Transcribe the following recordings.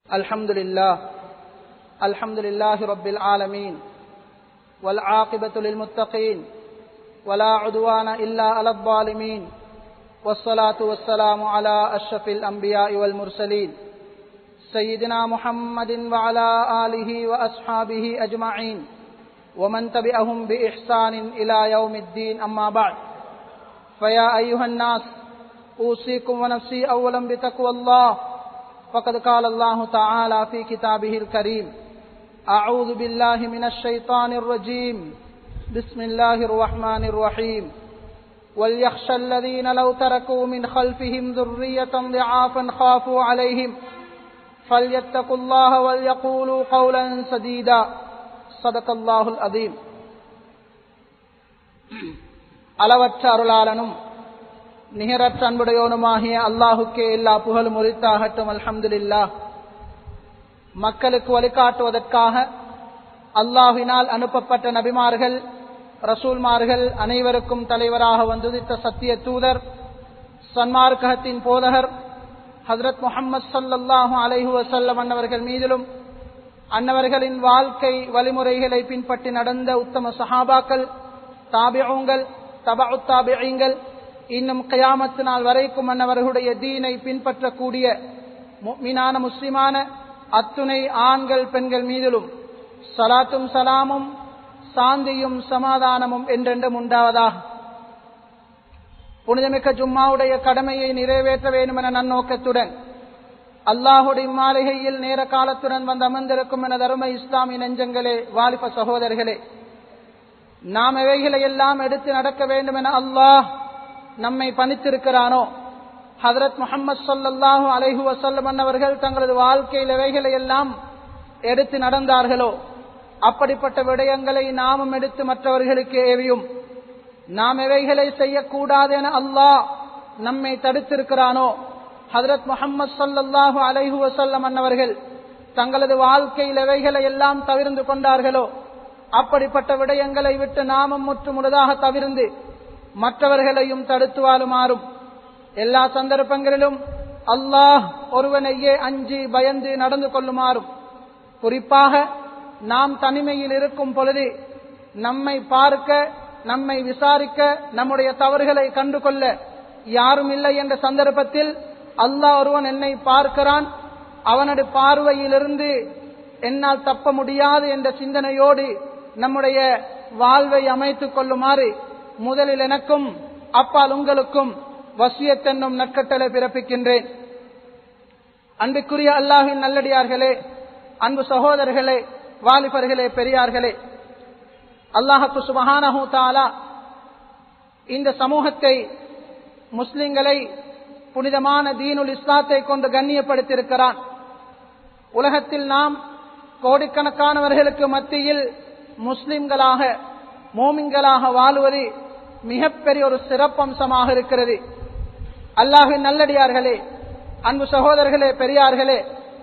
الحمد لله الحمد لله رب العالمين والعاقبة للمتقين ولا عدوان إلا على الظالمين والصلاة والسلام على أشرف الأنبياء والمرسلين سيدنا محمد وعلى آله وأصحابه أجمعين ومن تبعهم بإحسان إلى يوم الدين أما بعد فيا أيها الناس أوصيكم ونفسي أولا بتقوى الله فقد قال الله تعالى في كتابه الكريم أعوذ بالله من الشيطان الرجيم بسم الله الرحمن الرحيم وليخشى الذين لو تركوا من خلفهم ذرية ضعافا خافوا عليهم فليتقوا الله وليقولوا قولا سديدا صدق الله العظيم அளவற்ற அருளாளனும் நிகரற்ற அன்புடையோனுமாகிய அல்லாஹுக்கே எல்லா புகழும் உரித்தாகட்டும் அல்ஹம்துலில்லா மக்களுக்கு வழிகாட்டுவதற்காக அல்லாஹினால் அனுப்பப்பட்ட நபிமார்கள் ரசூல்மார்கள் அனைவருக்கும் தலைவராக வந்துதித்த சத்திய தூதர் சன்மார்க்கத்தின் போதகர் ஹசரத் முகமது சல்லாஹூ அலைஹு வசல்லம் அன்னவர்கள் மீதிலும் அன்னவர்களின் வாழ்க்கை வழிமுறைகளை பின்பற்றி நடந்த உத்தம சஹாபாக்கள் தாபியங்கள் தபா தாபியங்கள் இன்னும் கயாமத்து நாள் வரைக்கும் அன்னவர்களுடைய தீனை பின்பற்றக்கூடிய மீனான முஸ்லிமான அத்துணை ஆண்கள் பெண்கள் மீதிலும் சலாத்தும் சலாமும் சாந்தியும் சமாதானமும் என்றென்றும் உண்டாவதாக புனிதமிக்க ஜும்மாவுடைய கடமையை நிறைவேற்ற வேண்டும் என நன்னோக்கத்துடன் அல்லாஹுடைய மாளிகையில் நேர காலத்துடன் வந்து அமர்ந்திருக்கும் என தரும இஸ்லாமிய நெஞ்சங்களே வாலிப சகோதரர்களே நாம் எவைகளை எல்லாம் எடுத்து நடக்க வேண்டும் என அல்லாஹ் நம்மை பணித்திருக்கிறானோ ஹதரத் முகமது சொல்லாஹு அலைஹு வசல்லம் அவர்கள் தங்களது வாழ்க்கையில் எவைகளை எல்லாம் எடுத்து நடந்தார்களோ அப்படிப்பட்ட விடயங்களை நாமும் எடுத்து மற்றவர்களுக்கு ஏவியும் நாம் எவைகளை செய்யக்கூடாது என அல்லாஹ் நம்மை தடுத்திருக்கிறானோ ஹதரத் முகமது சொல்லாஹு அலைஹு வசல்லம் அன்னவர்கள் தங்களது வாழ்க்கையில் எவைகளை எல்லாம் தவிர்ந்து கொண்டார்களோ அப்படிப்பட்ட விடயங்களை விட்டு நாமும் முற்று முழுதாக தவிர்ந்து மற்றவர்களையும் தடுத்து வாழுமாறும் எல்லா சந்தர்ப்பங்களிலும் அல்லாஹ் ஒருவனையே அஞ்சி பயந்து நடந்து கொள்ளுமாறும் குறிப்பாக நாம் தனிமையில் இருக்கும் பொழுது நம்மை பார்க்க நம்மை விசாரிக்க நம்முடைய தவறுகளை கண்டு கொள்ள யாரும் இல்லை என்ற சந்தர்ப்பத்தில் அல்லாஹ் ஒருவன் என்னை பார்க்கிறான் அவனது பார்வையிலிருந்து என்னால் தப்ப முடியாது என்ற சிந்தனையோடு நம்முடைய வாழ்வை அமைத்துக் கொள்ளுமாறு முதலில் எனக்கும் அப்பால் உங்களுக்கும் வசியத்தென்னும் நற்கட்டளை பிறப்பிக்கின்றேன் அன்புக்குரிய அல்லாஹின் நல்லடியார்களே அன்பு சகோதரர்களே வாலிபர்களே பெரியார்களே அல்லாஹு சுபஹானஹூ தாலா இந்த சமூகத்தை முஸ்லிம்களை புனிதமான தீனுல் இஸ்லாத்தை கொண்டு கண்ணியப்படுத்தியிருக்கிறான் உலகத்தில் நாம் கோடிக்கணக்கானவர்களுக்கு மத்தியில் முஸ்லிம்களாக மோமின்களாக வாழுவது மிகப்பெரிய ஒரு சிறப்பம்சமாக இருக்கிறது அல்லாஹின் நல்லடியார்களே அன்பு சகோதரர்களே பெரியார்களே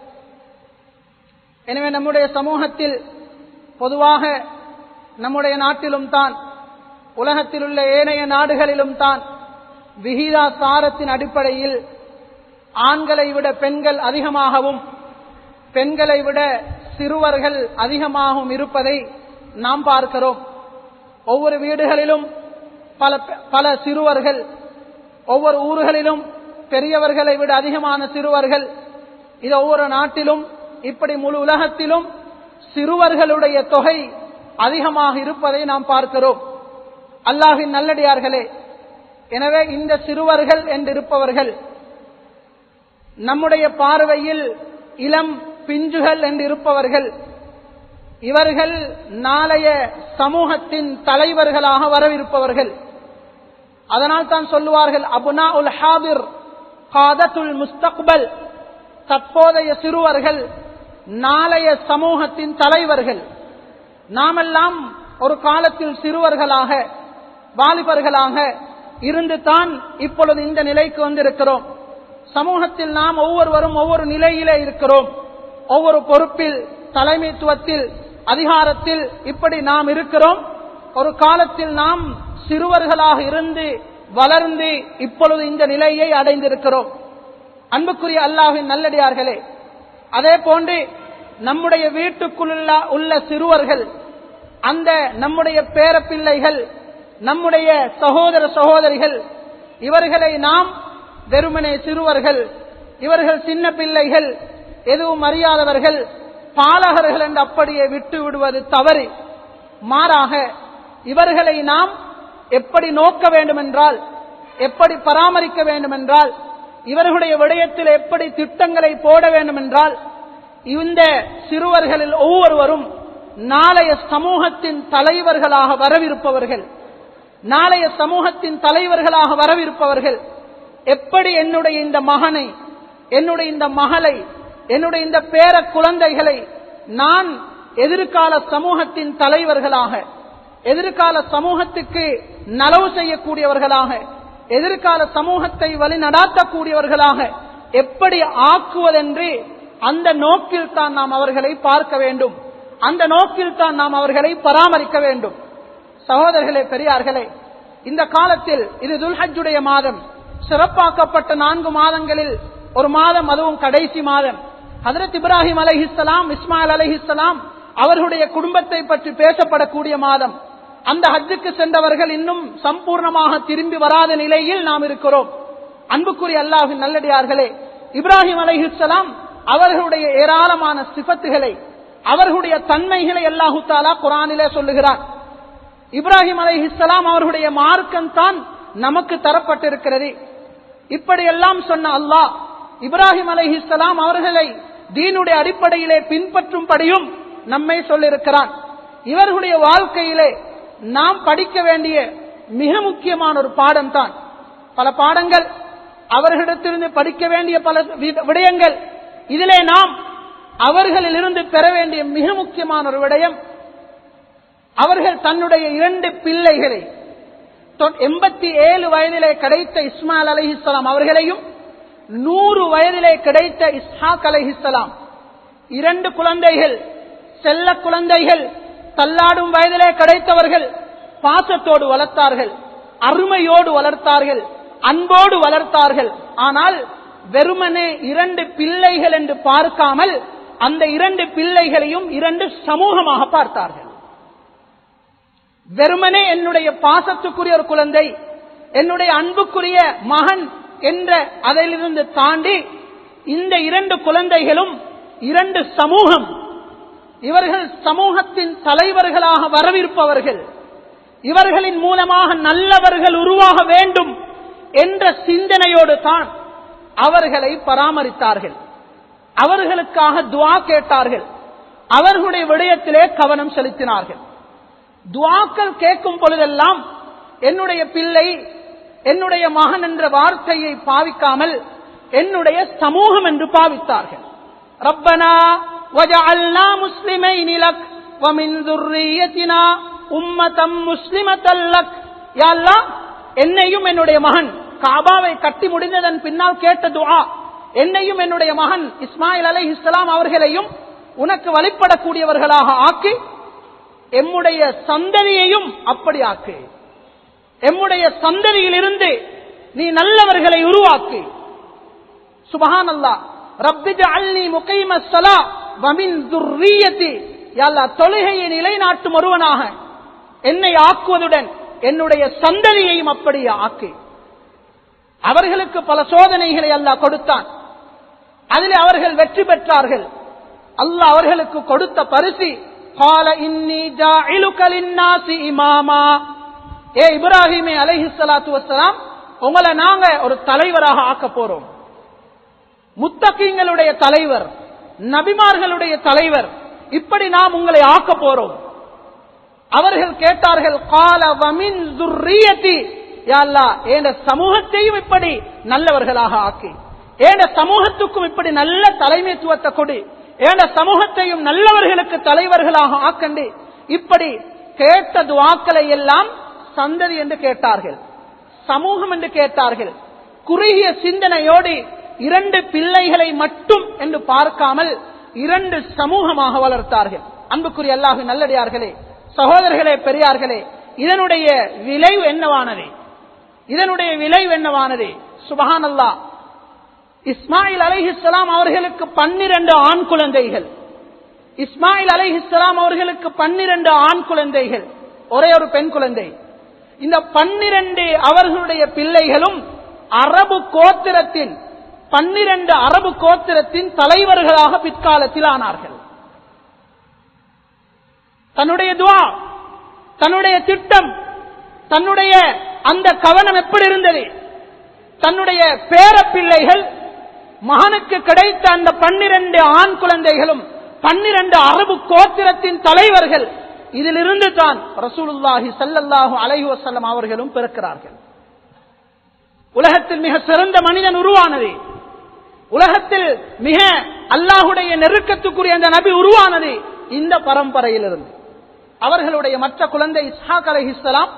எனவே நம்முடைய சமூகத்தில் பொதுவாக நம்முடைய நாட்டிலும் தான் உலகத்தில் உள்ள ஏனைய நாடுகளிலும் தான் விகிதாசாரத்தின் அடிப்படையில் ஆண்களை விட பெண்கள் அதிகமாகவும் பெண்களை விட சிறுவர்கள் அதிகமாகவும் இருப்பதை நாம் பார்க்கிறோம் ஒவ்வொரு வீடுகளிலும் பல பல சிறுவர்கள் ஒவ்வொரு ஊர்களிலும் பெரியவர்களை விட அதிகமான சிறுவர்கள் இது ஒவ்வொரு நாட்டிலும் இப்படி முழு உலகத்திலும் சிறுவர்களுடைய தொகை அதிகமாக இருப்பதை நாம் பார்க்கிறோம் அல்லாஹின் நல்லடியார்களே எனவே இந்த சிறுவர்கள் என்றிருப்பவர்கள் நம்முடைய பார்வையில் இளம் பிஞ்சுகள் என்றிருப்பவர்கள் இவர்கள் நாளைய சமூகத்தின் தலைவர்களாக வரவிருப்பவர்கள் அதனால் தான் சொல்லுவார்கள் அபுனா உல் ஹாதிர் காதத்துல் முஸ்தக்பல் தற்போதைய சிறுவர்கள் நாளைய சமூகத்தின் தலைவர்கள் நாமெல்லாம் ஒரு காலத்தில் சிறுவர்களாக வாலிபர்களாக இருந்து தான் இப்பொழுது இந்த நிலைக்கு வந்திருக்கிறோம் சமூகத்தில் நாம் ஒவ்வொருவரும் ஒவ்வொரு நிலையிலே இருக்கிறோம் ஒவ்வொரு பொறுப்பில் தலைமைத்துவத்தில் அதிகாரத்தில் இப்படி நாம் இருக்கிறோம் ஒரு காலத்தில் நாம் சிறுவர்களாக இருந்து வளர்ந்து இப்பொழுது இந்த நிலையை அடைந்திருக்கிறோம் அன்புக்குரிய அல்லாஹின் நல்லடியார்களே அதே போன்று நம்முடைய வீட்டுக்குள்ள உள்ள சிறுவர்கள் அந்த நம்முடைய பேரப்பிள்ளைகள் நம்முடைய சகோதர சகோதரிகள் இவர்களை நாம் வெறுமனே சிறுவர்கள் இவர்கள் சின்ன பிள்ளைகள் எதுவும் அறியாதவர்கள் பாலகர்கள் என்று அப்படியே விட்டு விடுவது தவறு மாறாக இவர்களை நாம் எப்படி நோக்க வேண்டும் என்றால் எப்படி பராமரிக்க வேண்டும் என்றால் இவர்களுடைய விடயத்தில் எப்படி திட்டங்களை போட வேண்டும் என்றால் இந்த சிறுவர்களில் ஒவ்வொருவரும் நாளைய சமூகத்தின் தலைவர்களாக வரவிருப்பவர்கள் நாளைய சமூகத்தின் தலைவர்களாக வரவிருப்பவர்கள் எப்படி என்னுடைய இந்த மகனை என்னுடைய இந்த மகளை என்னுடைய இந்த பேர குழந்தைகளை நான் எதிர்கால சமூகத்தின் தலைவர்களாக எதிர்கால சமூகத்துக்கு நலவு செய்யக்கூடியவர்களாக எதிர்கால சமூகத்தை வழி நடாத்தக்கூடியவர்களாக எப்படி ஆக்குவதென்று அந்த நோக்கில் தான் நாம் அவர்களை பார்க்க வேண்டும் அந்த நோக்கில் தான் நாம் அவர்களை பராமரிக்க வேண்டும் சகோதரர்களே பெரியார்களே இந்த காலத்தில் இது துல்ஹஜுடைய மாதம் சிறப்பாக்கப்பட்ட நான்கு மாதங்களில் ஒரு மாதம் அதுவும் கடைசி மாதம் ஹதரத் இப்ராஹிம் அலஹிஸ்லாம் இஸ்மாயில் அலஹிஸ்லாம் அவர்களுடைய குடும்பத்தை பற்றி பேசப்படக்கூடிய மாதம் அந்த ஹஜ்ஜுக்கு சென்றவர்கள் இன்னும் சம்பூர்ணமாக திரும்பி வராத நிலையில் நாம் இருக்கிறோம் அன்புக்குரிய அல்லாஹின் நல்லடியார்களே இப்ராஹிம் அலஹிஸ்லாம் அவர்களுடைய ஏராளமான சிபத்துகளை அவர்களுடைய தன்மைகளை அல்லாஹு தாலா குரானிலே சொல்லுகிறார் இப்ராஹிம் அலைஹிஸ்லாம் அவர்களுடைய மார்க்கம் தான் நமக்கு தரப்பட்டிருக்கிறது இப்படியெல்லாம் சொன்ன அல்லாஹ் இப்ராஹிம் அலைஹிஸ்லாம் அவர்களை தீனுடைய அடிப்படையிலே பின்பற்றும்படியும் நம்மை சொல்லியிருக்கிறான் இவர்களுடைய வாழ்க்கையிலே நாம் படிக்க வேண்டிய மிக முக்கியமான ஒரு பாடம் தான் பல பாடங்கள் அவர்களிடத்திலிருந்து படிக்க வேண்டிய பல விடயங்கள் இதிலே நாம் அவர்களிலிருந்து பெற வேண்டிய மிக முக்கியமான ஒரு விடயம் அவர்கள் தன்னுடைய இரண்டு பிள்ளைகளை எண்பத்தி ஏழு வயதிலே கிடைத்த இஸ்மாயில் அலஹிஸ்லாம் அவர்களையும் நூறு வயதிலே கிடைத்த இஸ்ஹாக் அலஹிஸ்லாம் இரண்டு குழந்தைகள் செல்ல குழந்தைகள் தள்ளாடும் வயதிலே கிடைத்தவர்கள் பாசத்தோடு வளர்த்தார்கள் அருமையோடு வளர்த்தார்கள் அன்போடு வளர்த்தார்கள் ஆனால் வெறுமனே இரண்டு பிள்ளைகள் என்று பார்க்காமல் அந்த இரண்டு பிள்ளைகளையும் இரண்டு சமூகமாக பார்த்தார்கள் வெறுமனே என்னுடைய பாசத்துக்குரிய ஒரு குழந்தை என்னுடைய அன்புக்குரிய மகன் என்ற அதிலிருந்து தாண்டி இந்த இரண்டு குழந்தைகளும் இரண்டு சமூகம் இவர்கள் சமூகத்தின் தலைவர்களாக வரவிருப்பவர்கள் இவர்களின் மூலமாக நல்லவர்கள் உருவாக வேண்டும் என்ற சிந்தனையோடு தான் அவர்களை பராமரித்தார்கள் அவர்களுக்காக துவா கேட்டார்கள் அவர்களுடைய விடயத்திலே கவனம் செலுத்தினார்கள் துவாக்கள் கேட்கும் பொழுதெல்லாம் என்னுடைய பிள்ளை என்னுடைய மகன் என்ற வார்த்தையை பாவிக்காமல் என்னுடைய சமூகம் என்று பாவித்தார்கள் ரப்பனா وجعلنا مسلمين لك ومن ذريتنا أمة مسلمة لك يا الله என்னையும் என்னுடைய மகன் காபாவை கட்டி முடிந்ததன் பின்னால் கேட்ட துஆ என்னையும் என்னுடைய மகன் இஸ்மாயில் அலை இஸ்லாம் அவர்களையும் உனக்கு வழிபடக்கூடியவர்களாக ஆக்கி எம்முடைய சந்ததியையும் அப்படி ஆக்கு எம்முடைய சந்ததியிலிருந்து நீ நல்லவர்களை உருவாக்கு சுபஹான் அல்லா ரப்பிஜ அல்னி முகைம சலா வமின் துர்ரியத்தி எல்லா தொழுகையை நிலைநாட்டும் ஒருவனாக என்னை ஆக்குவதுடன் என்னுடைய சந்ததியையும் அப்படியே ஆக்கு அவர்களுக்கு பல சோதனைகளை அல்லாஹ் கொடுத்தான் அதில் அவர்கள் வெற்றி பெற்றார்கள் அல்லாஹ் அவர்களுக்கு கொடுத்த பரிசு கால இன்னி ஜாஇலுகலின்னாசி இமாமா ஏ இப்ராஹிமே அலைஹி ஸலாத்து வஸ்ஸலாம் உங்களை நாங்க ஒரு தலைவராக ஆக்க போறோம் முத்தகீங்களுடைய தலைவர் நபிமார்களுடைய தலைவர் இப்படி நாம் உங்களை ஆக்க போறோம் அவர்கள் கேட்டார்கள் கால வமின் துர்ரியத்தி யாழ்லா என்ற சமூகத்தையும் இப்படி நல்லவர்களாக ஆக்கி ஏண்ட சமூகத்துக்கும் இப்படி நல்ல தலைமைத்துவத்தை கொடு ஏண்ட சமூகத்தையும் நல்லவர்களுக்கு தலைவர்களாக ஆக்கண்டு இப்படி கேட்ட துவாக்களை எல்லாம் சந்ததி என்று கேட்டார்கள் சமூகம் என்று கேட்டார்கள் குறுகிய சிந்தனையோடு இரண்டு பிள்ளைகளை மட்டும் என்று பார்க்காமல் இரண்டு சமூகமாக வளர்த்தார்கள் அன்புக்குரிய அல்லாஹு நல்லடியார்களே சகோதரர்களே பெரியார்களே இதனுடைய விளைவு என்னவானது இதனுடைய விளைவு என்னவானது சுபஹான் அல்லா இஸ்மாயில் அலைஹிஸ்ஸலாம் அவர்களுக்கு பன்னிரண்டு ஆண் குழந்தைகள் இஸ்மாயில் அலைஹிஸ்ஸலாம் அவர்களுக்கு பன்னிரண்டு ஆண் குழந்தைகள் ஒரே ஒரு பெண் குழந்தை இந்த பன்னிரண்டு அவர்களுடைய பிள்ளைகளும் அரபு கோத்திரத்தின் பன்னிரண்டு அரபு கோத்திரத்தின் தலைவர்களாக பிற்காலத்தில் ஆனார்கள் தன்னுடைய துவா தன்னுடைய திட்டம் தன்னுடைய அந்த கவனம் எப்படி இருந்தது தன்னுடைய பேர பிள்ளைகள் மகனுக்கு கிடைத்த அந்த பன்னிரண்டு ஆண் குழந்தைகளும் பன்னிரண்டு அரபு கோத்திரத்தின் தலைவர்கள் இதிலிருந்து தான் ரசூலுல்லாஹி சல்லல்லாஹு அலைஹி வஸல்லம் அவர்களும் பிறக்கிறார்கள் உலகத்தில் மிக சிறந்த மனிதன் உருவானது உலகத்தில் மிக அல்லாஹுடைய நெருக்கத்துக்குரிய அந்த நபி உருவானது இந்த பரம்பரையிலிருந்து அவர்களுடைய மற்ற குழந்தை இஸ்ஹாக் அலைஹிஸ்ஸலாம்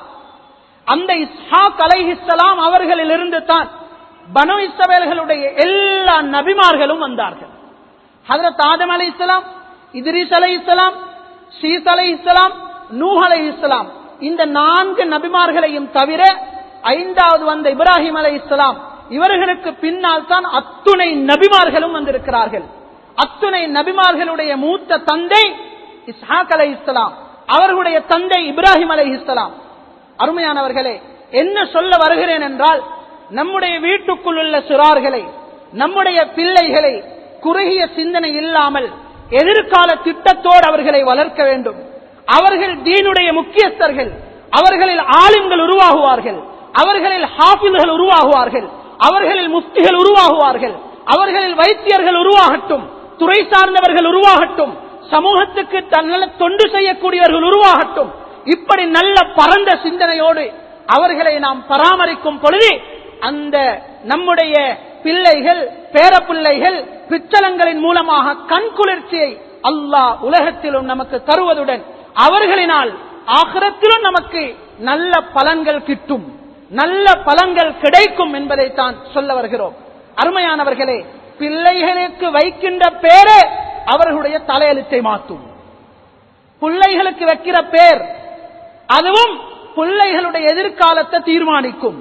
அந்த இஸ்ஹாக் அலைஹிஸ்ஸலாம் அவர்களிலிருந்து தான் பனு இஸ்ரவேல்களுடைய எல்லா நபிமார்களும் வந்தார்கள் ஹதரத் ஆதம் அலை இஸ்லாம் இத்ரீஸ் அலை இஸ்லாம் ஷீஸ் அலை இஸ்லாம் நூஹ் அலை இஸ்லாம் இந்த நான்கு நபிமார்களையும் தவிர ஐந்தாவது வந்த இப்ராஹிம் அலை இஸ்லாம் இவர்களுக்கு பின்னால் தான் அத்துணை நபிமார்களும் வந்திருக்கிறார்கள் அத்துணை நபிமார்களுடைய மூத்த தந்தை இஸ்ஹாக் அலை இஸ்லாம் அவர்களுடைய தந்தை இப்ராஹிம் அலை இஸ்லாம் அருமையானவர்களே என்ன சொல்ல வருகிறேன் என்றால் நம்முடைய வீட்டுக்குள் உள்ள சிறார்களை நம்முடைய பிள்ளைகளை குறுகிய சிந்தனை இல்லாமல் எதிர்கால திட்டத்தோடு அவர்களை வளர்க்க வேண்டும் அவர்கள் தீனுடைய முக்கியஸ்தர்கள் அவர்களில் ஆலிம்கள் உருவாகுவார்கள் அவர்களில் ஹாஃபில்கள் உருவாகுவார்கள் அவர்களில் முஃப்திகள் உருவாகுவார்கள் அவர்களில் வைத்தியர்கள் உருவாகட்டும் துறை சார்ந்தவர்கள் உருவாகட்டும் சமூகத்துக்கு நல்ல தொண்டு செய்யக்கூடியவர்கள் உருவாகட்டும் இப்படி நல்ல பரந்த சிந்தனையோடு அவர்களை நாம் பராமரிக்கும் பொழுது அந்த நம்முடைய பிள்ளைகள் பேரப்பிள்ளைகள் பிச்சலங்களின் மூலமாக கண் குளிர்ச்சியை அல்லாஹ் உலகத்திலும் நமக்கு தருவதுடன் அவர்களினால் ஆகிரத்திலும் நமக்கு நல்ல பலன்கள் கிட்டும் நல்ல பலன்கள் கிடைக்கும் என்பதைத்தான் சொல்ல வருகிறோம் அருமையானவர்களே பிள்ளைகளுக்கு வைக்கின்ற பேரே அவர்களுடைய தலையெழுத்தை மாற்றும் பிள்ளைகளுக்கு வைக்கிற பேர் அதுவும் பிள்ளைகளுடைய எதிர்காலத்தை தீர்மானிக்கும்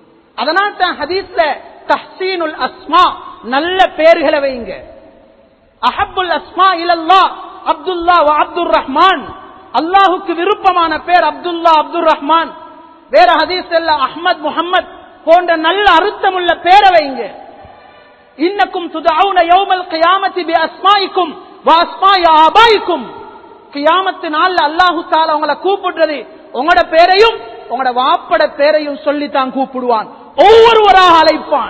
அதனால் தான் ஹதீஸ்ல தஹ்சீனுல் அஸ்மா நல்ல பேர்களை வைங்க அஹப்புல் அஸ்மா இலல்லா அப்துல்லா அப்துல் ரஹ்மான் அல்லாஹுக்கு விருப்பமான பேர் அப்துல்லா அப்துல் ரஹ்மான் வேற ஹதீஸ் எல்லாம் அஹ்மத் முஹம்மத் போன்ற நல்ல அர்த்தமுள்ள பேரை வைங்க இன்னக்கும் துதாவுன யௌமல் கியாமத்தி பி அஸ்மாயிக்கும் வ அஸ்மாய ஆபாயிக்கும் கியாமத்து நாள்ல அல்லாஹு தாலா உங்களை கூப்பிடுறது உங்களோட பேரையும் உங்களோட வாப்பட பேரையும் சொல்லித்தான் கூப்பிடுவான் ஒவ்வொருவராக அழைப்பான்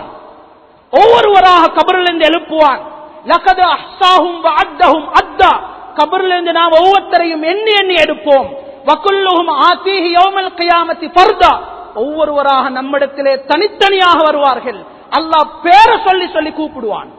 ஒவ்வொருவராக கபரிலிருந்து எழுப்புவான் லகது அஹ்சாஹும் அத்தஹும் அத்தா கபரிலிருந்து நாம் ஒவ்வொருத்தரையும் எண்ணி எண்ணி எடுப்போம் வக்குல்லுஹும் ஆத்தீஹி யௌமல் கியாமத்தி ஃபர்தா ஒவ்வொருவராக நம்மிடத்திலே தனித்தனியாக வருவார்கள் அல்லாஹ் பேரை சொல்லி சொல்லி கூப்பிடுவான்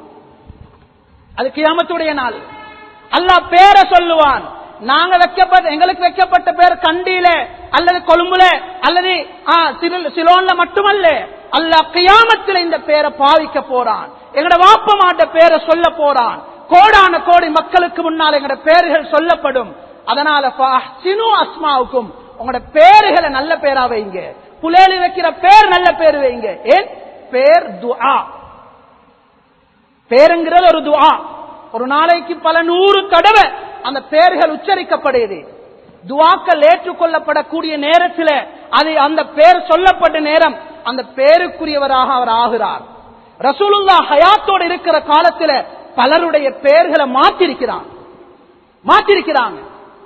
அது கியாமத்துடைய நாள் அல்லாஹ் பேரை சொல்லுவான் நாங்க வைக்கப்பட்ட எங்களுக்கு வைக்கப்பட்ட பேர் கண்டியில அல்லது கொழும்புல அல்லது சிலோன்ல மட்டுமல்ல அல்லாஹ் கியாமத்தில் இந்த பேரை பாவிக்க போறான் எங்கட வாப்ப மாட்ட பேரை சொல்ல போறான் கோடான கோடி மக்களுக்கு முன்னால் எங்கட பேர்கள் சொல்லப்படும் அதனால அஸ்மாவுக்கும் உங்களோட பேர்களை நல்ல பேரா வைங்க புலேலி வைக்கிற பேர் நல்ல பேர் வைங்க ஏன் பேர் துஆ பேருங்கிறது ஒரு துஆ ஒரு நாளைக்கு பல நூறு தடவை அந்த பெயர்கள் உச்சரிக்கப்படுது துவாக்கள் ஏற்றுக்கொள்ளப்படக்கூடிய நேரத்தில் அது அந்த பேர் சொல்லப்பட்ட நேரம் அந்த பேருக்குரியவராக அவர் ஆகிறார் ரசூலுல்லா ஹயாத்தோடு இருக்கிற காலத்தில் பலருடைய பெயர்களை மாத்திருக்கிறான் மாத்திருக்கிறாங்க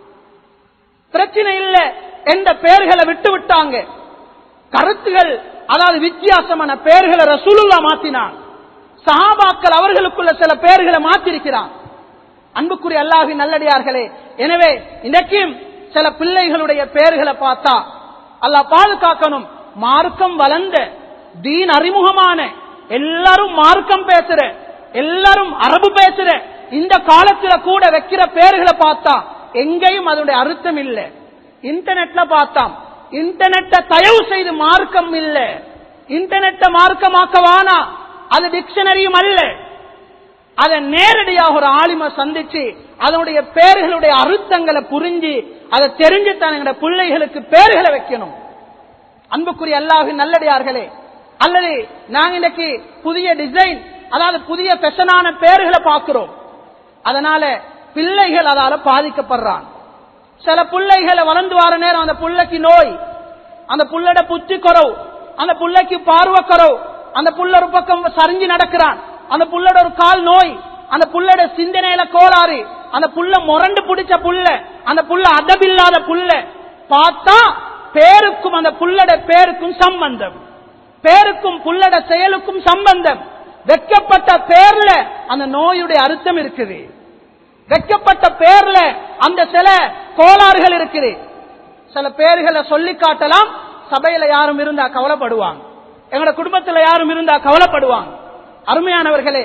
பிரச்சனை இல்லை எந்த பெயர்களை விட்டு விட்டாங்க கருத்துகள் அதாவது வித்தியாசமான பெயர்களை ரசூலுல்லா மாத்தினான் சஹாபாக்கள் அவர்களுக்குள்ள சில பெயர்களை மாத்திருக்கிறான் அன்புக்குரிய அல்லாஹி நல்லடியார்களே எனவே இன்றைக்கும் சில பிள்ளைகளுடைய பெயர்களை பார்த்தா அல்லாஹ் பாதுகாக்கணும் மார்க்கம் வளர்ந்த தீன் அறிமுகமான எல்லாரும் மார்க்கம் பேசுற எல்லாரும் அரபு பேசுற இந்த காலத்துல கூட வைக்கிற பெயர்களை பார்த்தா எங்கேயும் அதனுடைய அர்த்தம் இல்லை இன்டர்நெட்ல பார்த்தாம் இன்டர்நெட்டை தயவு செய்து மார்க்கம் இல்ல இன்டர்நெட்டை மார்க்கமாக்கவானா அது டிக்ஷனரியும் அல்ல அதை நேரடியாக ஒரு ஆலிம சந்திச்சு அதனுடைய பேர்களுடைய அர்த்தங்களை புரிஞ்சு அதை தெரிஞ்சு தான் எங்க பிள்ளைகளுக்கு பேர்களை வைக்கணும் அன்புக்குரிய அல்லாஹின் நல்லடியார்களே அல்லது நாங்க இன்னைக்கு புதிய டிசைன் அதாவது புதிய பெஷனான பேர்களை பார்க்கிறோம் அதனால பிள்ளைகள் அதால பாதிக்கப்படுறான் சில பிள்ளைகளை வளர்ந்து வர நேரம் அந்த புள்ளைக்கு நோய் அந்த புள்ளட புத்தி குறவு அந்த புள்ளைக்கு பார்வை குறவு அந்த புள்ள ஒரு பக்கம் சரிஞ்சு நடக்கிறான் அந்த புள்ளட ஒரு கால் நோய் அந்த புள்ளட சிந்தனையில கோளாறு அந்த புள்ள முரண்டு பிடிச்ச புள்ள அந்த புள்ள அதபில்லாத புள்ள பார்த்தா பேருக்கும் அந்த புள்ளட பேருக்கும் சம்பந்தம் பேருக்கும் புள்ளட செயலுக்கும் சம்பந்தம் வெக்கப்பட்ட பேர்ல அந்த நோயுடைய அர்த்தம் இருக்குது வெக்கப்பட்ட பேர்ல அந்த சில கோளாறுகள் இருக்குது சில பேர்களை சொல்லி காட்டலாம் சபையில யாரும் இருந்தா கவலைப்படுவாங்க எங்களோட குடும்பத்துல யாரும் இருந்தா கவலைப்படுவாங்க அருமையானவர்களே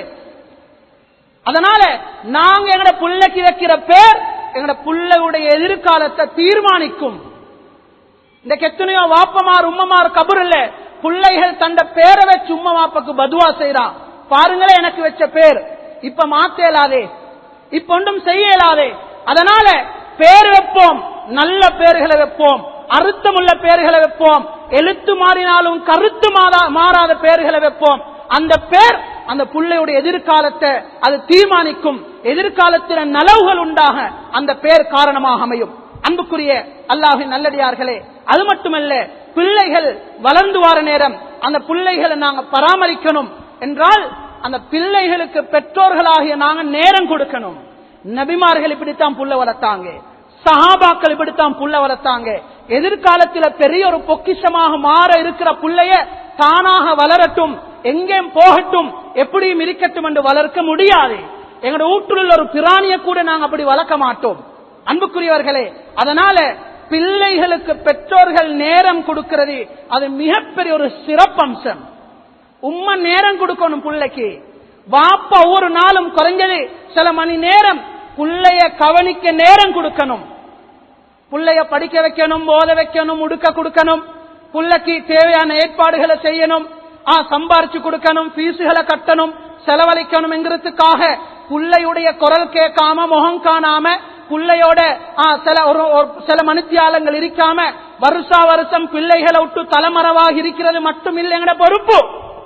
அதனால நாங்க எங்கட புள்ளைக்கு வைக்கிற பேர் எங்கட புள்ளையுடைய எதிர்காலத்தை தீர்மானிக்கும் இந்த எத்தனையோ வாப்பமார் உம்மமார் கபர் இல்ல பிள்ளைகள் தண்ட பேரை வச்சு உம்ம வாப்பக்கு பதுவா செய்யறான் பாருங்களேன் எனக்கு வச்ச பேர் இப்ப மாத்த இயலாதே இப்ப ஒன்றும் செய்ய இயலாதே அதனால பேர் வைப்போம் நல்ல பேர்களை வைப்போம் அறுத்தமுள்ள பேர்களை வைப்போம் எழுத்து மாறினாலும் கருத்து மாறா- மாறாத பேர்களை வைப்போம் அந்த பேர் அந்த பிள்ளையுடைய எதிர்காலத்தை அது தீர்மானிக்கும் எதிர்காலத்தில் நலவுகள் உண்டாக அந்த பேர் காரணமாக அமையும் அன்புக்குரிய அல்லாஹின் நல்லடியார்களே அது மட்டுமல்ல பிள்ளைகள் வளர்ந்து வர நேரம் அந்த பிள்ளைகளை நாங்க பராமரிக்கணும் என்றால் அந்த பிள்ளைகளுக்கு பெற்றோர்களாகிய நாங்க நேரம் கொடுக்கணும் நபிமார்கள் இப்படித்தான் புள்ள வளர்த்தாங்க சஹாபாக்கள் இப்படித்தான் புள்ள வளர்த்தாங்க எதிர்காலத்தில் பெரிய ஒரு பொக்கிஷமாக மாற இருக்கிற புள்ளைய தானாக வளரட்டும் எங்கேயும் போகட்டும் எப்படியும் இருக்கட்டும் என்று வளர்க்க முடியாது எங்களோட வீட்டில் ஒரு பிராணிய கூட நாங்க அப்படி வளர்க்க மாட்டோம் அன்புக்குரியவர்களே அதனால பிள்ளைகளுக்கு பெற்றோர்கள் நேரம் கொடுக்கிறது அது மிகப்பெரிய ஒரு சிறப்பம்சம் உம்மை நேரம் கொடுக்கணும் பிள்ளைக்கு வாப்பா ஒவ்வொரு நாளும் குறைஞ்சது சில மணி நேரம் புள்ளைய கவனிக்க நேரம் கொடுக்கணும் புள்ளைய படிக்க வைக்கணும் போத வைக்கணும் உடுக்க கொடுக்கணும் புள்ளைக்கு தேவையான ஏற்பாடுகளை செய்யணும் ஆ சம்பாரிச்சு கொடுக்கணும் பீஸுகளை கட்டணும் செலவழிக்கணும் என்கிறதுக்காக புள்ளையுடைய குரல் கேட்காம முகம் காணாம புள்ளையோட ஆ, சில ஒரு ஒரு சில மனுத்தியாலங்கள் இருக்காம வருஷா வருஷம் பிள்ளைகளை விட்டு தலைமறைவாக இருக்கிறது மட்டும் இல்லைங்கிற பொறுப்பு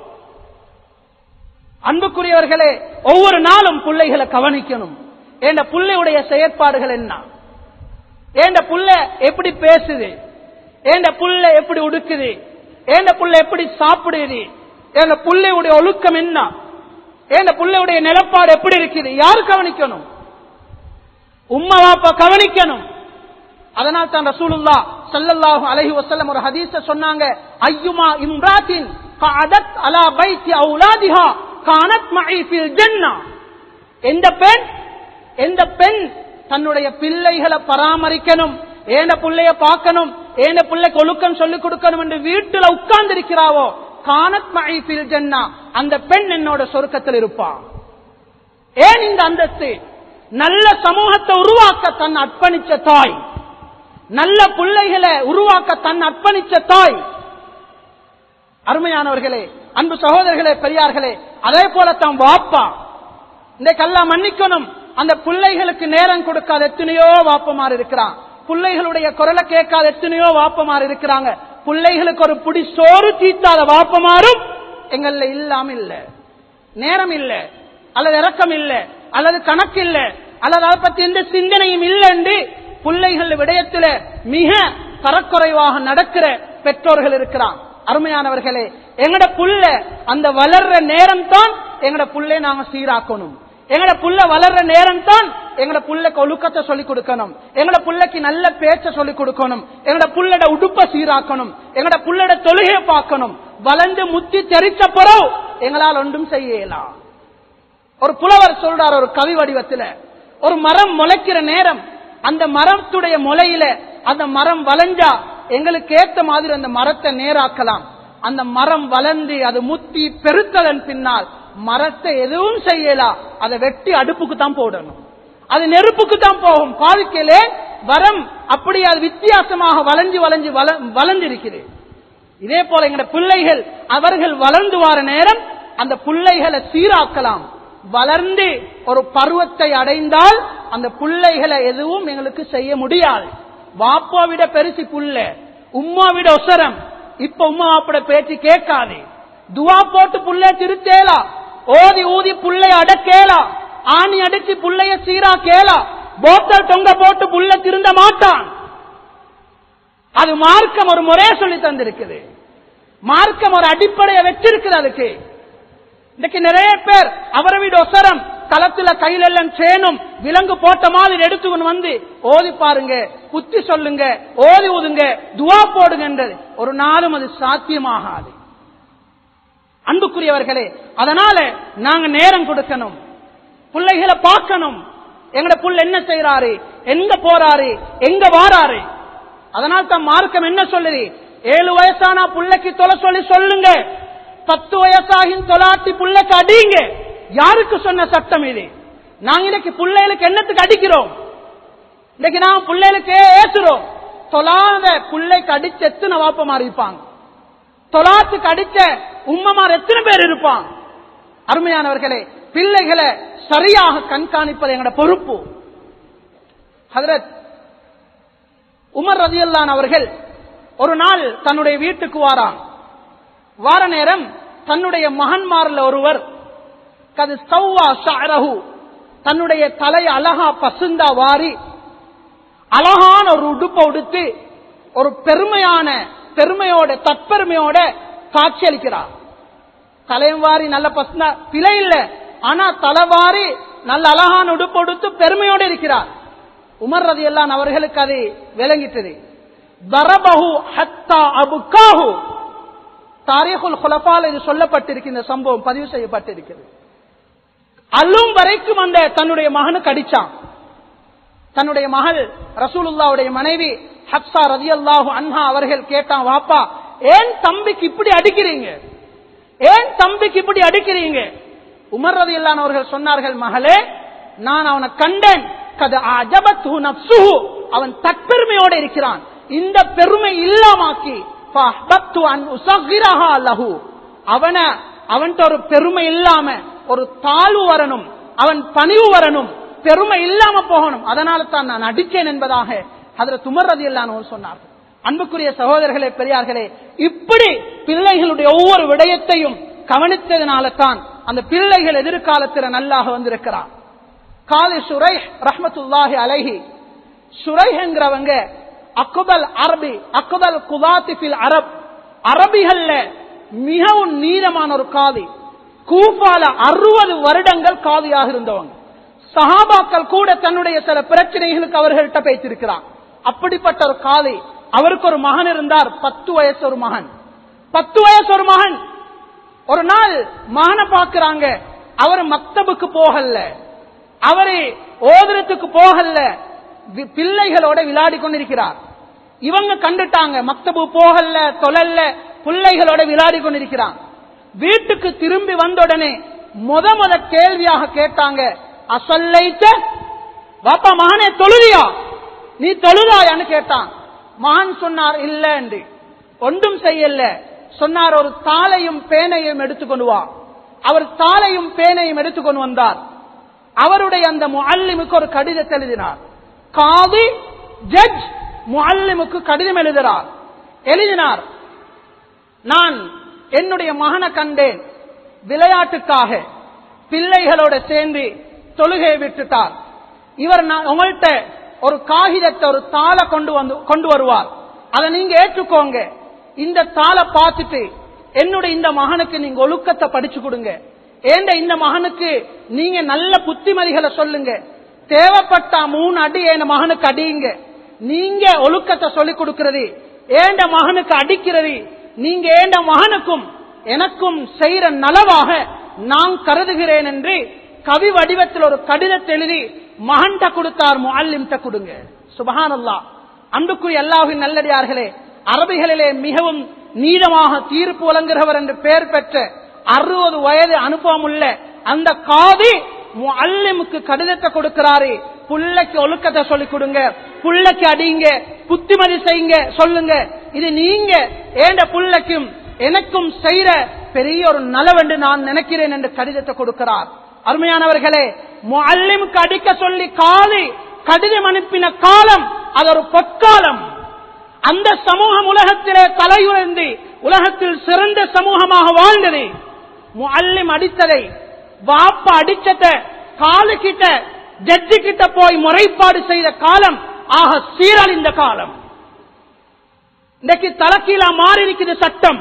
அன்புக்குரியவர்களே ஒவ்வொரு நாளும் பிள்ளைகளை கவனிக்கணும் ஏண்ட புள்ளையுடைய செயற்பாடுகள் என்ன ஏண்ட புள்ள எப்படி பேசுது ஏண்ட புள்ள எப்படி உடுக்குது ஏண்ட புள்ள எப்படி சாப்பிடுது ஏண்ட புள்ளையுடைய ஒழுக்கம் என்ன ஏண்ட புள்ளையுடைய நிலப்பாடு எப்படி இருக்குது யார் கவனிக்கணும் உம்மா வாப்பா கவனிக்கணும் அதனால் தான் ரசூலுல்லா ஸல்லல்லாஹு அலைஹி வஸல்லம் ஒரு ஹதீஸ சொன்னாங்க ஐயுமா இம்ராத்தின் கஅதத் அலா பைத்தி அவுலாதிஹா கானத் மஇ ஃபில் ஜன்னah எந்த பெண் எந்த பெண் தன்னுடைய பிள்ளைகளை பராமரிக்கணும் ஏன பிள்ளைய பார்க்கணும் ஏன பிள்ளைக்கு ஒழுக்கம் சொல்லிக் கொடுக்கணும் என்று வீட்டுல உட்கார்ந்து இருக்கிறாவோ கானத் மஇ ஃபில் ஜன்னah அந்த பெண் என்னோட சொர்க்கத்தில் இருப்பா ஏன் இந்த அந்தஸ்து நல்ல சமூகத்தை உருவாக்க தன் அர்ப்பணிச்ச தாய் நல்ல பிள்ளைகளை உருவாக்க தன் அர்ப்பணிச்ச தாய் அருமையானவர்களே அன்பு சகோதரர்களே பெரியார்களே அதே போல தான் வாப்பா இந்த கல்லா மன்னிக்கணும் அந்த பிள்ளைகளுக்கு நேரம் கொடுக்காத எத்தனையோ வாப்பமார் இருக்கிறான் பிள்ளைகளுடைய குரலை கேட்காத எத்தனையோ வாப்பமார் இருக்கிறாங்க பிள்ளைகளுக்கு ஒரு புடி சோறு தீத்தாத வாப்பமாரும் எங்கள்ல இல்லாம இல்ல நேரம் இல்ல அல்லது இறக்கம் இல்ல அல்லது கணக்கு இல்ல அல்லது அதை பத்தி எந்த சிந்தனையும் இல்லை என்று பிள்ளைகள் விடயத்துல மிக தரக்குறைவாக நடக்கிற பெற்றோர்கள் இருக்கிறான் அருமையானவர்களே எங்கட புள்ள அந்த வளர்ற நேரம் தான் எங்கட புள்ளை நாங்க சீராக்கணும் எங்கட புள்ள வளர்ற நேரம் தான் எங்கட புள்ளைக்கு ஒழுக்கத்தை சொல்லிக் கொடுக்கணும் எங்கட புள்ளைக்கு நல்ல பேச்ச சொல்லிக் கொடுக்கணும் எங்கட புள்ளட உடுப்ப சீராக்கணும் எங்கட புள்ளட தொழுகையை பார்க்கணும் வளர்ந்து முத்தி தெரிச்ச பிறகு எங்களால் ஒன்றும் செய்யலாம் ஒரு புலவர் சொல்றார் ஒரு கவி வடிவத்துல ஒரு மரம் முளைக்கிற நேரம் அந்த மரத்துடைய முளையில அந்த மரம் வளைஞ்சா எங்களுக்கு ஏத்த மாதிரி அந்த மரத்தை நேராக்கலாம் அந்த மரம் வளர்ந்து அது முத்தி பெருத்ததன் பின்னால் மரத்தை எதுவும் செய்யலாம் அதை வெட்டி அடுப்புக்கு தான் போடணும் அது நெருப்புக்கு தான் போகும் வாழ்க்கையிலே வரம் அப்படி அது வித்தியாசமாக வளைஞ்சு வளைஞ்சு வள- வளர்ந்திருக்குது இதே போல எங்கட பிள்ளைகள் அவர்கள் வளர்ந்து வர நேரம் அந்த பிள்ளைகளை சீராக்கலாம் வளர்ந்து ஒரு பருவத்தை அடைந்தால் அந்த பிள்ளைகளை எதுவும் எங்களுக்கு செய்ய முடியாது வாப்பா விட பெருசு புள்ள உம்மா விட ஒசரம் இப்ப உம்மா வாப்பட பேச்சு கேட்காது துவா போட்டு புள்ள திருத்தேலா ஓதி ஊதி புள்ளைய அடக்கேலா ஆணி அடிச்சு புள்ளைய சீரா கேலா போத்தல் தொங்க போட்டு புள்ள திருந்த மாட்டான் அது மார்க்கம் ஒரு முறைய சொல்லி தந்திருக்குது மார்க்கம் ஒரு அடிப்படையை வச்சிருக்குது அதுக்கு இன்னைக்கு நிறைய பேர் அவரை வீடு ஒசரம் களத்துல கையில எல்லாம் சேனும் விலங்கு போட்ட மாதிரி எடுத்துக்கொண்டு வந்து ஓதி பாருங்க புத்தி சொல்லுங்க ஓதி ஊதுங்க துவா போடுங்கன்றது ஒரு நாளும் அது சாத்தியமாகாது அன்புக்குரியவர்களே அதனால நாங்க நேரம் கொடுக்கணும் பிள்ளைகளை பார்க்கணும் எங்கட புள்ள என்ன செய்யறாரு எங்க போறாரு எங்க வாராரு அதனால் தான் மார்க்கம் என்ன சொல்லுது ஏழு வயசானா புள்ளைக்கு தொலை சொல்லி சொல்லுங்க பத்து வயசாகி தொலாட்டி புள்ளைக்கு அடிங்க யாருக்கு சொன்ன சட்டம் இது நாங்க இன்னைக்கு பிள்ளைகளுக்கு என்னத்துக்கு அடிக்கிறோம் இன்னைக்கு நான் பிள்ளைகளுக்கு ஏசுறோம் தொலாத பிள்ளைக்கு அடிச்சு எத்தனை வாப்பமார் இருப்பாங்க தொலாத்துக்கு அடிச்ச உம்மமார் எத்தனை பேர் இருப்பாங்க அருமையானவர்களே பிள்ளைகளை சரியாக கண்காணிப்பது எங்களோட பொறுப்பு ஹதரத் உமர் ரதியல்லான் அவர்கள் ஒரு நாள் தன்னுடைய வீட்டுக்கு வாரான் வார நேரம் தன்னுடைய மகன்மாரில் ஒருவர் கது சௌவா ஷாரஹு தன்னுடைய தலை அழகா பசுந்தா வாரி அழகான ஒரு உடுப்பை உடுத்து ஒரு பெருமையான பெருமையோட தற்பெருமையோட காட்சியளிக்கிறார் தலையும் வாரி நல்ல பசுந்தா பிழை இல்ல ஆனா தலைவாரி நல்ல அழகான உடுப்பு உடுத்து பெருமையோடு இருக்கிறார் உமர் ரதி எல்லாம் அவர்களுக்கு அது விளங்கிட்டது தரபஹு ஹத்தா அபுக்காஹு தாரீகுல் குலபால் இது சொல்லப்பட்டிருக்கு இந்த சம்பவம் பதிவு செய்யப்பட்டிருக்கிறது அல்லும் வரைக்கும் அந்த தன்னுடைய மகனுக்கு அடிச்சான் தன்னுடைய மகள் ரசூலுல்லாவுடைய மனைவி ஹப்சா ரதி அல்லாஹு அன்ஹா அவர்கள் கேட்டான் வாப்பா ஏன் தம்பிக்கு இப்படி அடிக்கிறீங்க ஏன் தம்பிக்கு இப்படி அடிக்கிறீங்க உமர் ரதி அவர்கள் சொன்னார்கள் மகளே நான் அவனை கண்டேன் கது அஜபத்து நப்சுஹு அவன் தற்பெருமையோடு இருக்கிறான் இந்த பெருமை இல்லாமாக்கி அவன அவன்கிட்ட ஒரு பெருமை இல்லாம ஒரு தாழ்வு வரணும் அவன் பணிவு வரணும் பெருமை இல்லாம போகணும் அதனால தான் நான் அடிச்சேன் என்பதாக அதுல துமர்றது இல்லான்னு சொன்னார்கள் அன்புக்குரிய சகோதரர்களே பெரியார்களே இப்படி பிள்ளைகளுடைய ஒவ்வொரு விடயத்தையும் கவனித்ததுனால தான் அந்த பிள்ளைகள் எதிர்காலத்தில் நல்லாக வந்திருக்கிறார் காலி சுரை ரஹமத்துல்லாஹி அலைஹி சுரை என்கிறவங்க அக்குபல் அரபி அக்குபல் குதாத்திபில் அரப் அரபிகள்ல மிகவும் நீளமான ஒரு காதி கூஃபால அறுபது வருடங்கள் காதியாக இருந்தவங்க சஹாபாக்கள் கூட தன்னுடைய சில பிரச்சனைகளுக்கு அவர்கள்ட்ட பேசியிருக்கிறார் அப்படிப்பட்ட ஒரு காதி அவருக்கு ஒரு மகன் இருந்தார் பத்து வயசு ஒரு மகன் பத்து வயசு ஒரு மகன் ஒரு நாள் மகனை பாக்குறாங்க அவர் மக்தபுக்கு போகல அவரு ஓதுறதுக்கு போகல பிள்ளைகளோட விளையாடி கொண்டிருக்கிறார் இவங்க கண்டுட்டாங்க மக்தபு போகல தொழல்ல பிள்ளைகளோட விளையாடி கொண்டிருக்கிறான் வீட்டுக்கு திரும்பி வந்த உடனே முத முத கேள்வியாக கேட்டாங்க அசல்லைத்த வாப்பா மகனே தொழுதியா நீ தொழுதாயான்னு கேட்டான் மகன் சொன்னார் இல்ல என்று ஒன்றும் செய்யல சொன்னார் ஒரு தாளையும் பேனையும் எடுத்துக்கொண்டு வா அவர் தாளையும் பேனையும் எடுத்துக்கொண்டு வந்தார் அவருடைய அந்த முல்லிமுக்கு ஒரு கடிதத்தை எழுதினார் காதி ஜட்ஜ் முல்லிமுக்கு கடிதம் எழுதுகிறார் எழுதினார் நான் என்னுடைய மகனை கண்டேன் விளையாட்டுக்காக பிள்ளைகளோட சேர்ந்து தொழுகையை விட்டுட்டார் இவர் நான் உங்கள்கிட்ட ஒரு காகிதத்தை ஒரு தாளை கொண்டு வந்து கொண்டு வருவார் அதை நீங்க ஏற்றுக்கோங்க இந்த தாளை பார்த்துட்டு என்னுடைய இந்த மகனுக்கு நீங்க ஒழுக்கத்தை படிச்சு கொடுங்க ஏண்ட இந்த மகனுக்கு நீங்க நல்ல புத்திமதிகளை சொல்லுங்க தேவைப்பட்டா மூணு அடி என் மகனுக்கு அடியுங்க நீங்க ஒழுக்கத்தை சொல்லிக் கொடுக்கிறது ஏண்ட மகனுக்கு அடிக்கிறது நீங்க ஏண்ட மகனுக்கும் எனக்கும் செய்யற நலவாக நான் கருதுகிறேன் என்று கவி வடிவத்தில் ஒரு கடிதத்தை எழுதி மகன்ட கொடுத்தார் முல்லிம்ட கொடுங்க சுபஹானல்லா அன்புக்குரிய அல்லாஹின் நல்லடியார்களே அரபிகளிலே மிகவும் நீளமாக தீர்ப்பு வழங்குகிறவர் என்று பெயர் பெற்ற அறுபது வயது அனுபவம் உள்ள அந்த காதி முல்லிமுக்கு கடிதத்தை கொடுக்கிறாரு புள்ளைக்கு ஒழுக்கத்தை சொல்லிக் கொடுங்க புள்ளைக்கு அடிங்க புத்திமதி செய்யுங்க சொல்லுங்க இது நீங்க ஏண்ட புள்ளைக்கும் எனக்கும் செய்யற பெரிய ஒரு நலவென்று நான் நினைக்கிறேன் என்று கடிதத்தை கொடுக்கிறார் அருமையானவர்களே முல்லிமுக்கு அடிக்க சொல்லி காதி கடிதம் அனுப்பின காலம் அது ஒரு பொற்காலம் அந்த சமூகம் உலகத்திலே தலையுயர்ந்து உலகத்தில் சிறந்த சமூகமாக வாழ்ந்தது முல்லிம் அடித்ததை வாப்ப அடிச்சத காலு கிட்ட ஜட்ஜி கிட்ட போய் முறைப்பாடு செய்த காலம் ஆக சீரழிந்த காலம் இன்னைக்கு தலைக்கீழா மாறி இருக்குது சட்டம்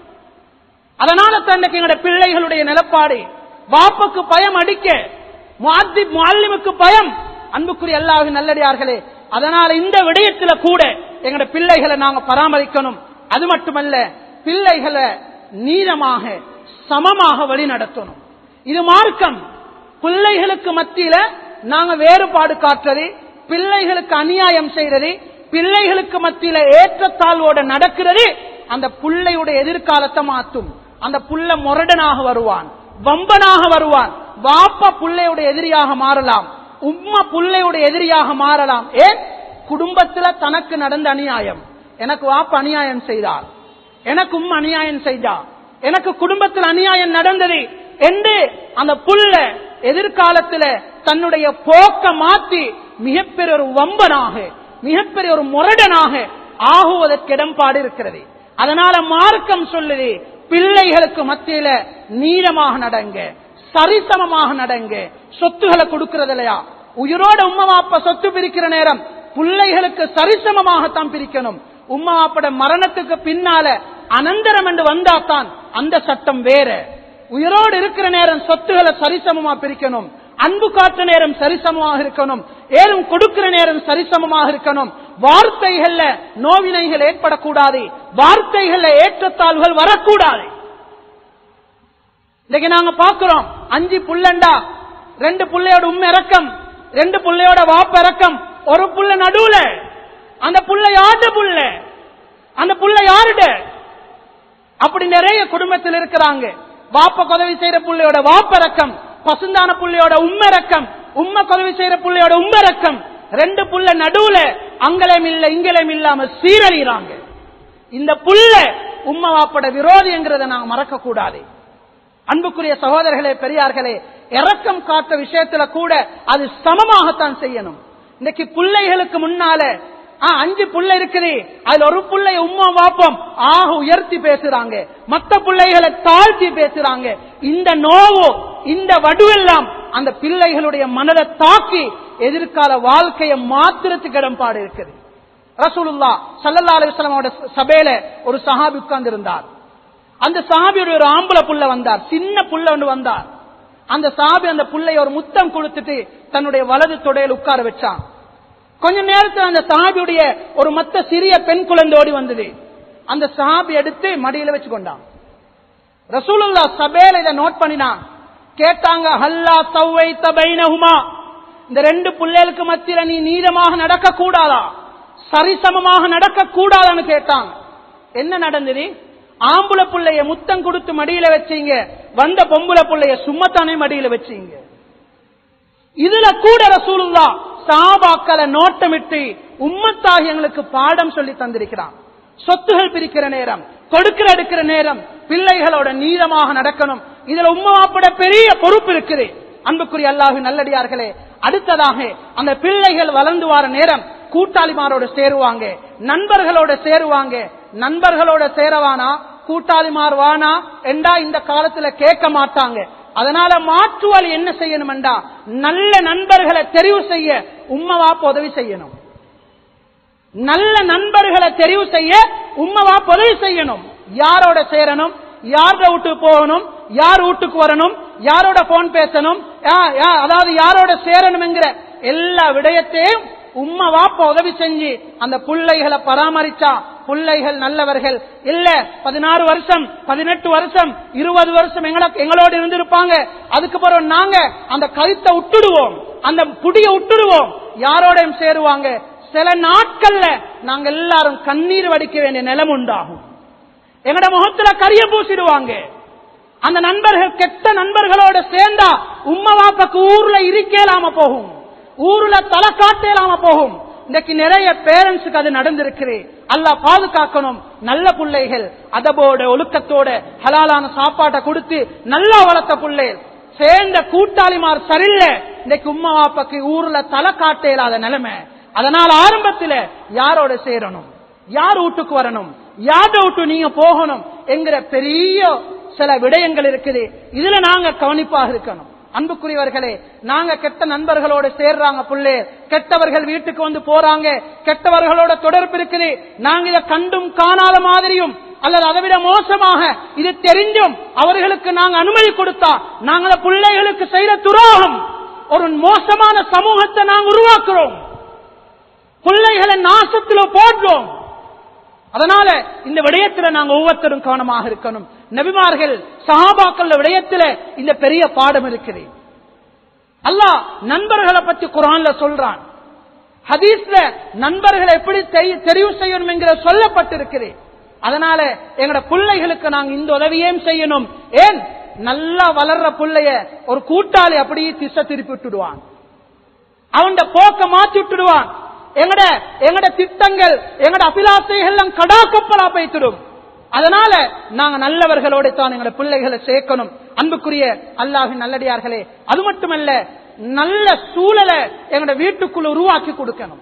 அதனால தன்னைக்கு எங்களுடைய பிள்ளைகளுடைய நிலப்பாடு வாப்புக்கு பயம் அடிக்க முஅல்லிமுக்கு பயம் அன்புக்குரிய அல்லாஹ் நல்லடியார்களே அதனால இந்த விடயத்துல கூட எங்களுடைய பிள்ளைகளை நாங்க பராமரிக்கணும் அது மட்டுமல்ல பிள்ளைகளை நீளமாக சமமாக வழி நடத்தணும் இது மார்க்கம் பிள்ளைகளுக்கு மத்தியில நாங்க வேறுபாடு காட்டுறது பிள்ளைகளுக்கு அநியாயம் செய்யறது பிள்ளைகளுக்கு மத்தியில ஏற்றத்தாழ்வோட நடக்கிறது அந்த பிள்ளையுடைய எதிர்காலத்தை மாற்றும் அந்த புள்ள முரடனாக வருவான் வம்பனாக வருவான் வாப்பா புள்ளையுடைய எதிரியாக மாறலாம் உம்மா புள்ளையுடைய எதிரியாக மாறலாம் ஏன் குடும்பத்துல தனக்கு நடந்த அநியாயம் எனக்கு வாப்பா அநியாயம் செய்தார் எனக்கு உம்மா அநியாயம் செய்தா எனக்கு குடும்பத்தில் அநியாயம் நடந்தது என்று அந்த புள்ள எதிர்காலத்தில் தன்னுடைய போக்க மாத்தி மிகப்பெரிய ஒரு வம்பனாக மிகப்பெரிய ஒரு முரடனாக ஆகுவதற்கு இடம்பாடு இருக்கிறது அதனால மார்க்கம் சொல்லுது பிள்ளைகளுக்கு மத்தியில நீளமாக நடங்க சரிசமமாக நடங்க சொத்துகளை கொடுக்கிறது இல்லையா உயிரோட உம்மா வாப்பா சொத்து பிரிக்கிற நேரம் பிள்ளைகளுக்கு சரிசமமாகத்தான் பிரிக்கணும் உம்மா வாப்பட மரணத்துக்கு பின்னால அனந்தரம் என்று வந்தாத்தான் அந்த சட்டம் வேற உயிரோடு இருக்கிற நேரம் சொத்துகளை சரிசமமா பிரிக்கணும் அன்பு காற்ற நேரம் சரிசமமாக இருக்கணும் ஏதும் கொடுக்கிற நேரம் சரிசமமாக இருக்கணும் வார்த்தைகள்ல நோவினைகள் ஏற்படக்கூடாது வார்த்தைகள்ல ஏற்றத்தாழ்வுகள் வரக்கூடாது இன்னைக்கு நாங்க பாக்குறோம் அஞ்சு புள்ளண்டா ரெண்டு புள்ளையோட உண்மை இறக்கம் ரெண்டு புள்ளையோட வாப்ப இறக்கம் ஒரு புள்ள நடுவுல அந்த புள்ள யாருட புள்ள அந்த புள்ள யாருட அப்படி நிறைய குடும்பத்தில் இருக்கிறாங்க வாப்ப உதவி செய்யற புள்ளையோட வாப்பரக்கம் பசுந்தான புள்ளையோட உம்மரக்கம் உம்ம உதவி செய்யற புள்ளையோட உம்மரக்கம் ரெண்டு புள்ள நடுவுல அங்கலம் இல்ல இங்கலம் இல்லாம சீரழிறாங்க இந்த புள்ள உம்ம வாப்பட விரோதிங்கிறத நாங்க மறக்க கூடாது அன்புக்குரிய சகோதரர்களே பெரியார்களே இறக்கம் காட்ட விஷயத்துல கூட அது சமமாகத்தான் செய்யணும் இன்னைக்கு பிள்ளைகளுக்கு முன்னால ஆ, அஞ்சு புள்ள இருக்குது அதுல ஒரு புள்ளைய உம்மா வாப்பம் ஆக உயர்த்தி பேசுறாங்க மத்த பிள்ளைகளை தாழ்த்தி பேசுறாங்க இந்த நோவு இந்த வடுவெல்லாம் அந்த பிள்ளைகளுடைய மனதை தாக்கி எதிர்கால வாழ்க்கையை மாத்திரத்துக்கு இடம்பாடு இருக்குது ரசூலுல்லா சல்லல்லா அலிஸ்லாமோட சபையில ஒரு சஹாபி உட்கார்ந்து இருந்தார் அந்த சாபியுடைய ஒரு ஆம்பளை புள்ள வந்தார் சின்ன புள்ள ஒன்று வந்தார் அந்த சாபி அந்த புள்ளைய ஒரு முத்தம் கொடுத்துட்டு தன்னுடைய வலது தொடையில் உட்கார வச்சான் கொஞ்ச நேரத்தில் அந்த சாபியுடைய ஒரு மத்த சிறிய பெண் குழந்தை ஓடி வந்தது அந்த சாபி எடுத்து மடியில வச்சு கொண்டான் ரசூலுல்லா சபையில இதை நோட் பண்ணினான் கேட்டாங்க ஹல்லா சவ்வை தபைனஹுமா இந்த ரெண்டு பிள்ளைகளுக்கு மத்தியில நீ நீளமாக நடக்க கூடாதா சரிசமமாக நடக்க கூடாதான்னு கேட்டாங்க என்ன நடந்தது ஆம்புல புள்ளைய முத்தம் கொடுத்து மடியில வச்சீங்க வந்த பொம்புல புள்ளைய சும்மத்தானே மடியில வச்சீங்க இதுல கூட ரசூலுல்லா சாபாக்களை நோட்டமிட்டு உம்மத்தாகி எங்களுக்கு பாடம் சொல்லி தந்திருக்கிறான் சொத்துகள் பிரிக்கிற நேரம் கொடுக்கிற எடுக்கிற நேரம் பிள்ளைகளோட நீளமாக நடக்கணும் இதுல உம்மாப்பட பெரிய பொறுப்பு இருக்குது அன்புக்குரிய அல்லாஹு நல்லடியார்களே அடுத்ததாக அந்த பிள்ளைகள் வளர்ந்து வர நேரம் கூட்டாளிமாரோட சேருவாங்க நண்பர்களோட சேருவாங்க நண்பர்களோட சேரவானா கூட்டாளிமார் வானா என்றா இந்த காலத்துல கேட்க மாட்டாங்க அதனால மாற்று வழி என்ன செய்யணும்டா நல்ல நண்பர்களை தெரிவு செய்ய உம்மவாப்பு உதவி செய்யணும் நல்ல நண்பர்களை தெரிவு செய்ய உம்மவாப்பு உதவி செய்யணும் யாரோட சேரணும் யாரோட வீட்டுக்கு போகணும் யார் வீட்டுக்கு வரணும் யாரோட போன் பேசணும் யா- யா- அதாவது யாரோட சேரணுங்கிற எல்லா விடயத்தையும் உம்மா வாப்ப உதவி செஞ்சு அந்த புள்ளைகளை பராமரிச்சா புள்ளைகள் நல்லவர்கள் இல்ல பதினாறு வருஷம் பதினெட்டு வருஷம் இருபது வருஷம் எங்கள எங்களோடு இருந்திருப்பாங்க அதுக்கு பிறகு நாங்க அந்த கழுத்தை விட்டுடுவோம் அந்த புடிய விட்டுடுவோம் யாரோடையும் சேருவாங்க சில நாட்கள்ல நாங்க எல்லாரும் கண்ணீர் வடிக்க வேண்டிய நிலம் உண்டாகும் எங்கட முகத்துல கரிய பூசிடுவாங்க அந்த நண்பர்கள் கெட்ட நண்பர்களோட சேர்ந்தா உம்மா வாப்பாக்கு ஊர்ல இருக்கலாம போகும் ஊர்ல தலை காட்டலாம போகும் இன்னைக்கு நிறைய பேரண்ட்ஸுக்கு அது நடந்திருக்குது அல்லாஹ் பாதுகாக்கணும் நல்ல பிள்ளைகள் அதபோட ஒழுக்கத்தோட ஹலாலான சாப்பாட்டை கொடுத்து நல்லா வளர்த்த பிள்ளைகள் சேர்ந்த கூட்டாளிமார் சரியில்லை இன்னைக்கு உம்மா வாப்பாக்கு ஊர்ல தலை காட்ட இயலாத நிலைமை அதனால ஆரம்பத்துல யாரோட சேரணும் யார் வீட்டுக்கு வரணும் யாரோட வீட்டு நீங்க போகணும் என்கிற பெரிய சில விடயங்கள் இருக்குது இதுல நாங்க கவனிப்பாக இருக்கணும் அன்புக்குரியவர்களே நாங்க கெட்ட நண்பர்களோட சேர்றாங்க புள்ளே கெட்டவர்கள் வீட்டுக்கு வந்து போறாங்க கெட்டவர்களோட தொடர்பு இருக்குது நாங்க இதை கண்டும் காணாத மாதிரியும் அல்லது அதை விட மோசமாக இது தெரிஞ்சும் அவர்களுக்கு நாங்க அனுமதி கொடுத்தா நாங்கள பிள்ளைகளுக்கு செய்யற துரோகம் ஒரு மோசமான சமூகத்தை நாங்க உருவாக்குறோம் பிள்ளைகளை நாசத்துல போடுறோம் அதனால இந்த விடயத்துல நாங்க ஒவ்வொருத்தரும் கவனமாக இருக்கணும் நபிமார்கள் சஹாபாக்கள் விடயத்துல இந்த பெரிய பாடம் இருக்குது அல்லாஹ் நண்பர்களை பத்தி குரான்ல சொல்றான் ஹதீஸ்ல நண்பர்களை எப்படி தெரி- தெரிவு செய்யணும் என்கிற சொல்லப்பட்டிருக்கிறது அதனால எங்கட பிள்ளைகளுக்கு நாங்க இந்த உதவியையும் செய்யணும் ஏன் நல்லா வளர்ற பிள்ளைய ஒரு கூட்டாளி அப்படியே திசை திருப்பி விட்டுடுவான் அவன் போக்க மாத்தி விட்டுடுவான் எங்கட எங்கட திட்டங்கள் எங்கட அபிலாசைகள் எல்லாம் கடாக்கப்பலா போய்த்திடும் அதனால நாங்க நல்லவர்களோட தான் எங்கட பிள்ளைகளை சேர்க்கணும் அன்புக்குரிய அல்லாஹின் நல்லடியார்களே அது மட்டுமல்ல நல்ல சூழலை எங்கட வீட்டுக்குள்ள உருவாக்கி கொடுக்கணும்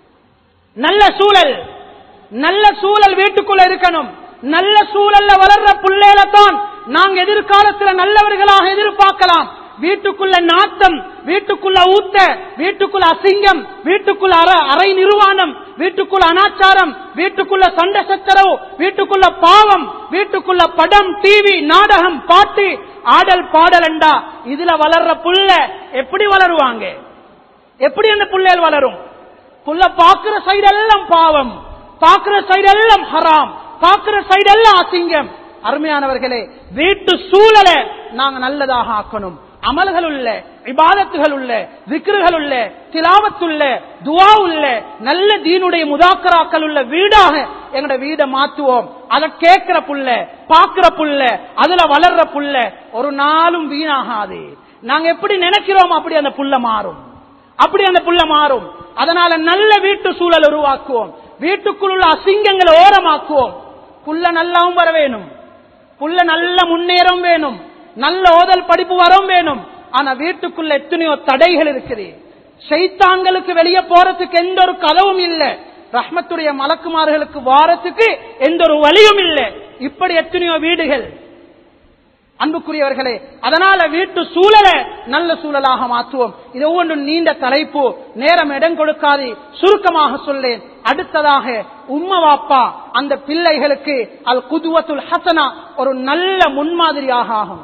நல்ல சூழல் நல்ல சூழல் வீட்டுக்குள்ள இருக்கணும் நல்ல சூழல்ல வளர்ற பிள்ளைகளை தான் நாங்க எதிர்காலத்துல நல்லவர்களாக எதிர்பார்க்கலாம் வீட்டுக்குள்ள நாத்தம் வீட்டுக்குள்ள ஊத்த வீட்டுக்குள்ள அசிங்கம் வீட்டுக்குள்ள அற- அறை நிர்வாணம் வீட்டுக்குள்ள அனாச்சாரம் வீட்டுக்குள்ள சண்டை சச்சரவு வீட்டுக்குள்ள பாவம் வீட்டுக்குள்ள படம் டிவி நாடகம் பாட்டு ஆடல் பாடல் என்றா இதுல வளர்ற புள்ள எப்படி வளருவாங்க எப்படி அந்த புள்ளைகள் வளரும் புள்ள பாக்குற சைடு எல்லாம் பாவம் பாக்குற சைடு எல்லாம் ஹராம் பாக்குற சைடு எல்லாம் அசிங்கம் அருமையானவர்களே வீட்டு சூழலை நாங்க நல்லதாக ஆக்கணும் அமல்கள் உள்ள இபாதத்துகள் உள்ள விக்ருகள் உள்ள திலாவத்துள்ள துவா உள்ள நல்ல தீனுடைய முதாக்கராக்கள் உள்ள வீடாக எங்கட வீடை மாத்துவோம் அதை கேட்கிற புள்ள பாக்குற புள்ள அதுல வளர்ற புள்ள ஒரு நாளும் வீணாகாது நாங்க எப்படி நினைக்கிறோம் அப்படி அந்த புள்ள மாறும் அப்படி அந்த புள்ள மாறும் அதனால நல்ல வீட்டு சூழல் உருவாக்குவோம் வீட்டுக்குள் உள்ள அசிங்கங்களை ஓரமாக்குவோம் புள்ள நல்லாவும் வர வேணும் புள்ள நல்ல முன்னேறம் வேணும் நல்ல ஓதல் படிப்பு வரும் வேணும் ஆனா வீட்டுக்குள்ள எத்தனையோ தடைகள் இருக்குது சைத்தான்களுக்கு வெளியே போறதுக்கு எந்த ஒரு கதவும் இல்லை ரஹ்மத்துடைய மலக்குமார்களுக்கு வாரத்துக்கு எந்த ஒரு வழியும் இல்லை இப்படி எத்தனையோ வீடுகள் அன்புக்குரியவர்களே அதனால வீட்டு சூழலை நல்ல சூழலாக மாற்றுவோம் இது ஒவ்வொன்றும் நீண்ட தலைப்பு நேரம் இடம் கொடுக்காது சுருக்கமாக சொல்லேன் அடுத்ததாக உம்ம வாப்பா அந்த பிள்ளைகளுக்கு அல் குதுவத்துல் ஹசனா ஒரு நல்ல முன்மாதிரியாக ஆகும்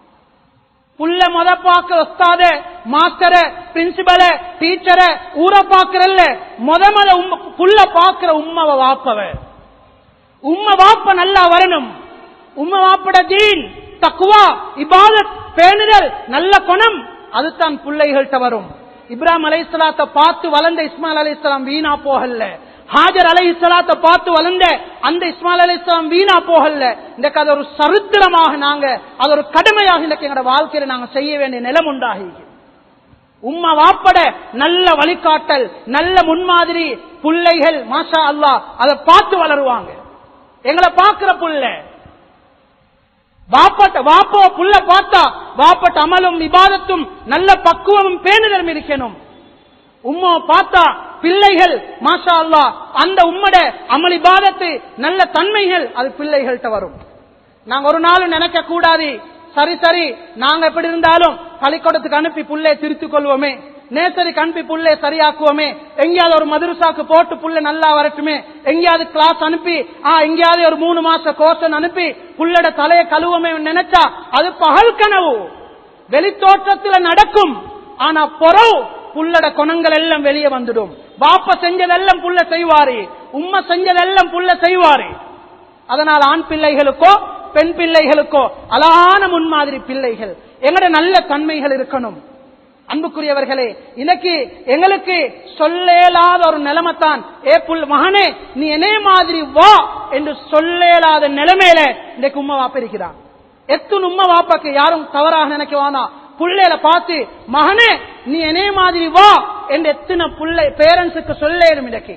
புள்ள மொத பார்க்க வஸ்தாத மாஸ்டர பிரின்சிபல டீச்சர ஊரை பார்க்கறல்ல முத முத உம்ம- புள்ள பார்க்கிற உம்மவ வாப்பவ உம்ம வாப்ப நல்லா வரணும் உம்ம வாப்பட தீன் தக்குவா இபாதத் பேணுதல் நல்ல குணம் அதுதான் பிள்ளைகள்கிட்ட வரும் இப்ராஹிம் அலைஹிஸ்ஸலாத்தை பார்த்து வளர்ந்த இஸ்மாயில் அலைஹிஸ்ஸலாம் வீணா போகல ஹாஜர் அலைஹிஸ்ஸலாத்தை பார்த்து வளர்ந்த அந்த இஸ்மாயில் அலைஹிஸ்ஸலாம் வீணா போகல இன்றைக்கு அது ஒரு சரித்திரமாக நாங்க அது ஒரு கடமையாக இன்றைக்கு எங்களோட வாழ்க்கையில நாங்க செய்ய வேண்டிய நிலம் உண்டாகி உம்மா வாப்பட நல்ல வழிகாட்டல் நல்ல முன்மாதிரி பிள்ளைகள் மாஷா அல்லாஹ் அதை பார்த்து வளருவாங்க எங்களை பார்க்கிற புள்ள வாப்பட்ட வாப்போ புள்ள பார்த்தா வாப்பட்ட அமலும் விவாதத்தும் நல்ல பக்குவமும் பேணுதலும் இருக்கணும் உம்மா பார்த்தா பிள்ளைகள் மாஷா அல்லாஹ் அந்த உம்மட அமல் இபாதத்து நல்ல தன்மைகள் அது பிள்ளைகள்கிட்ட வரும் நாங்க ஒரு நாளும் நினைக்க கூடாது சரி சரி நாங்க எப்படி இருந்தாலும் பள்ளிக்கூடத்துக்கு அனுப்பி புள்ளைய திருத்திக் கொள்வோமே நேசருக்கு அனுப்பி புள்ளைய சரியாக்குவோமே எங்கேயாவது ஒரு மதுரசாக்கு போட்டு புள்ள நல்லா வரட்டுமே எங்கேயாவது கிளாஸ் அனுப்பி ஆ எங்கேயாவது ஒரு மூணு மாச கோர்ஸ் அனுப்பி புள்ளட தலையை கழுவோமே நினைச்சா அது பகல் கனவு வெளித்தோற்றத்துல நடக்கும் ஆனா பொறவு புள்ளட குணங்கள் எல்லாம் வெளியே வந்துடும் பாப்ப செஞ்சதெல்லாம் புள்ள செய்வாரு உம்மை செஞ்சதெல்லாம் புள்ள செய்வாரு அதனால் ஆண் பிள்ளைகளுக்கோ பெண் பிள்ளைகளுக்கோ அழகான முன்மாதிரி பிள்ளைகள் எங்கட நல்ல தன்மைகள் இருக்கணும் அன்புக்குரியவர்களே இன்னைக்கு எங்களுக்கு சொல்லேலாத ஒரு நிலைமைத்தான் ஏ புல் மகனே நீ என்னே மாதிரி வா என்று சொல்லேலாத நிலைமையில இன்றைக்கு உம்மை வாப்ப இருக்கிறான் எத்துன் உம்மை வாப்பாக்கு யாரும் தவறாக நினைக்க வேணாம் புள்ளையில பார்த்து மகனே நீ என்னே மாதிரி வா என்று எத்தனை புள்ளை பேரண்ட்ஸுக்கு சொல்லேடும் இன்னைக்கு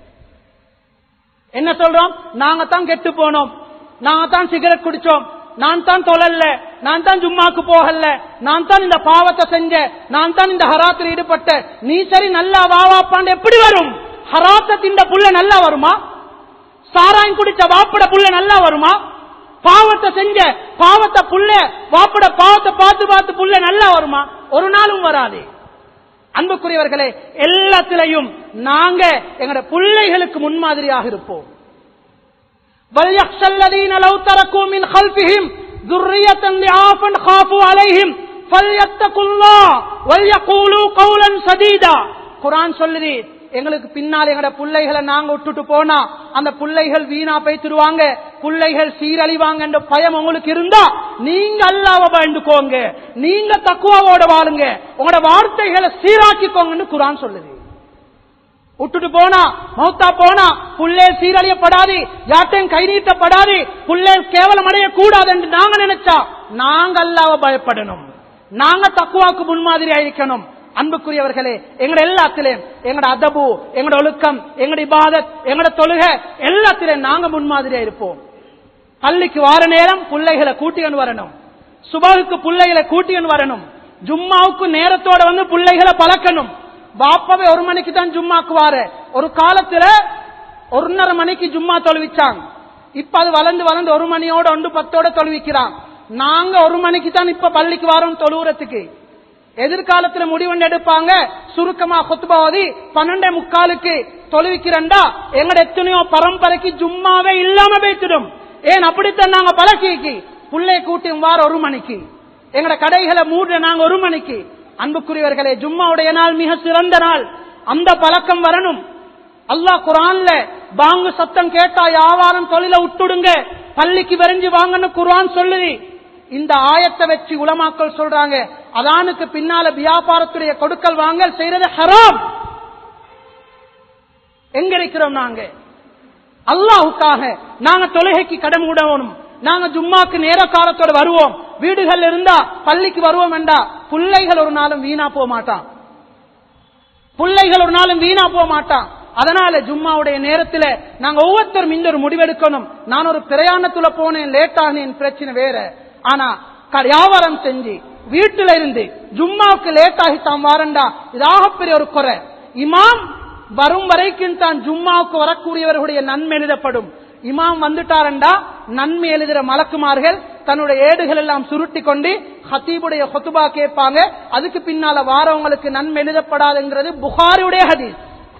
என்ன சொல்றோம் நாங்க தான் கெட்டு போனோம் நாங்க தான் சிகரெட் குடிச்சோம் நான் தான் தொழல்ல நான் தான் ஜும்மாக்கு போகல நான் தான் இந்த பாவத்தை செஞ்ச நான் தான் இந்த ஹராத்தில் ஈடுபட்ட நீ சரி நல்லா வாவாப்பாண்டு எப்படி வரும் ஹராத்த திண்ட புள்ள நல்லா வருமா சாராயம் குடிச்ச வாப்பட புள்ள நல்லா வருமா பாவத்தை செஞ்ச பாவத்தை புள்ள வாப்பட பாவத்தை பார்த்து பார்த்து புள்ள நல்லா வருமா ஒரு நாளும் வராது அன்புக்குரியவர்களே எல்லாத்திலையும் நாங்க எங்கட பிள்ளைகளுக்கு முன்மாதிரியாக இருப்போம் وَلْيَخْشَ الَّذِينَ لَوْ تَرَكُوا مِنْ خَلْفِهِمْ ذُرِّيَّةً ضِعَافًا خَافُوا عَلَيْهِمْ فَلْيَتَّقُوا اللَّهَ وَلْيَقُولُوا قَوْلًا سَدِيدًا குர்ஆன் சொல்லுது எங்களுக்கு பின்னால் எங்கட பிள்ளைகளை நாங்க விட்டுட்டு போனா அந்த பிள்ளைகள் வீணா போய்த்துருவாங்க பிள்ளைகள் சீரழிவாங்க என்ற பயம் உங்களுக்கு இருந்தா நீங்க அல்லாவ பயந்துக்கோங்க நீங்க தக்குவாவோட வாழுங்க உங்களோட வார்த்தைகளை சீராக்கிக்கோங்கன்னு குர்ஆன் சொல்லுது விட்டுட்டு போனா மௌத்தா போனா புள்ளே சீரழியப்படாது யார்ட்டையும் கை நீட்டப்படாது புள்ளே கேவலம் அடைய கூடாது என்று நாங்க நினைச்சா நாங்க அல்லாவ பயப்படணும் நாங்க தக்குவாக்கு முன்மாதிரி இருக்கணும் அன்புக்குரியவர்களே எங்கட எல்லாத்திலையும் எங்கட அதபு எங்கட ஒழுக்கம் எங்கட இபாதத் எங்கட தொழுகை எல்லாத்திலையும் நாங்க முன்மாதிரியா இருப்போம் பள்ளிக்கு வார நேரம் பிள்ளைகளை கூட்டியன் வரணும் சுபாவுக்கு பிள்ளைகளை கூட்டியன் வரணும் ஜும்மாவுக்கு நேரத்தோட வந்து பிள்ளைகளை பழக்கணும் பாப்பாவே ஒரு மணிக்கு தான் ஜும்மாக்குவாரு ஒரு காலத்துல ஒன்னரை மணிக்கு ஜும்மா தொழுவிச்சாங்க இப்ப அது வளர்ந்து வளர்ந்து ஒரு மணியோட ஒன்று பத்தோட தொழுவிக்கிறான் நாங்க ஒரு மணிக்கு தான் இப்ப பள்ளிக்கு வரோம் தொழுவுறதுக்கு எதிர்காலத்துல முடிவெண்டு எடுப்பாங்க சுருக்கமா கொத்துபாவதி பன்னெண்டே முக்காலுக்கு தொழுவிக்கிறண்டா எங்கட எத்தனையோ பரம்பரைக்கு ஜும்மாவே இல்லாம பேசிடும் ஏன் அப்படித்தான் நாங்க பழக்கிக்கு புள்ளைய கூட்டி வார ஒரு மணிக்கு எங்கட கடைகளை மூடுற நாங்க ஒரு மணிக்கு அன்புக்குரியவர்களே ஜும்மாவுடைய நாள் மிக சிறந்த நாள் அந்த பழக்கம் வரணும் அல்லாஹ் குரான்ல பாங்கு சத்தம் கேட்டா வியாபாரம் தொழில விட்டுடுங்க பள்ளிக்கு விரைஞ்சு வாங்கன்னு குர்ஆன் சொல்லுது இந்த ஆயத்தை வச்சு உலமாக்கள் சொல்றாங்க அதானுக்கு பின்னால வியாபாரத்துடைய கொடுக்கல் வாங்கல் செய்யறது ஹராம் எங்க இருக்கிறோம் நாங்க அல்லாஹுக்காக நாங்க தொழுகைக்கு கடன் விடணும் நாங்க ஜும்மாக்கு நேர காலத்தோட வருவோம் வீடுகள் இருந்தா பள்ளிக்கு வருவோம் என்றா பிள்ளைகள் ஒரு நாளும் வீணா போக மாட்டான் பிள்ளைகள் ஒரு நாளும் வீணா போக மாட்டான் அதனால ஜும்மாவுடைய நேரத்துல நாங்க ஒவ்வொருத்தரும் இந்த ஒரு முடிவெடுக்கணும் நான் ஒரு பிரயாணத்துல போனேன் லேட் ஆனேன் பிரச்சனை வேற ஆனா க- வியாபாரம் செஞ்சு வீட்டுல இருந்து ஜும்மாவுக்கு லேட் ஆகி தான் வாரண்டா இதாக பெரிய ஒரு குறை இமாம் வரும் வரைக்கும் தான் ஜும்மாவுக்கு வரக்கூடியவர்களுடைய நன்மை எழுதப்படும் இமாம் வந்துட்டாரண்டா நன்மை எழுதுற மலக்குமார்கள் தன்னுடைய ஏடுகள் எல்லாம் சுருட்டி கொண்டு ஹத்தீபுடைய ஹொத்துபா கேட்பாங்க அதுக்கு பின்னால வாரவங்களுக்கு நன்மை எழுதப்படாதுங்கிறது புகாரியுடைய ஹதீஸ்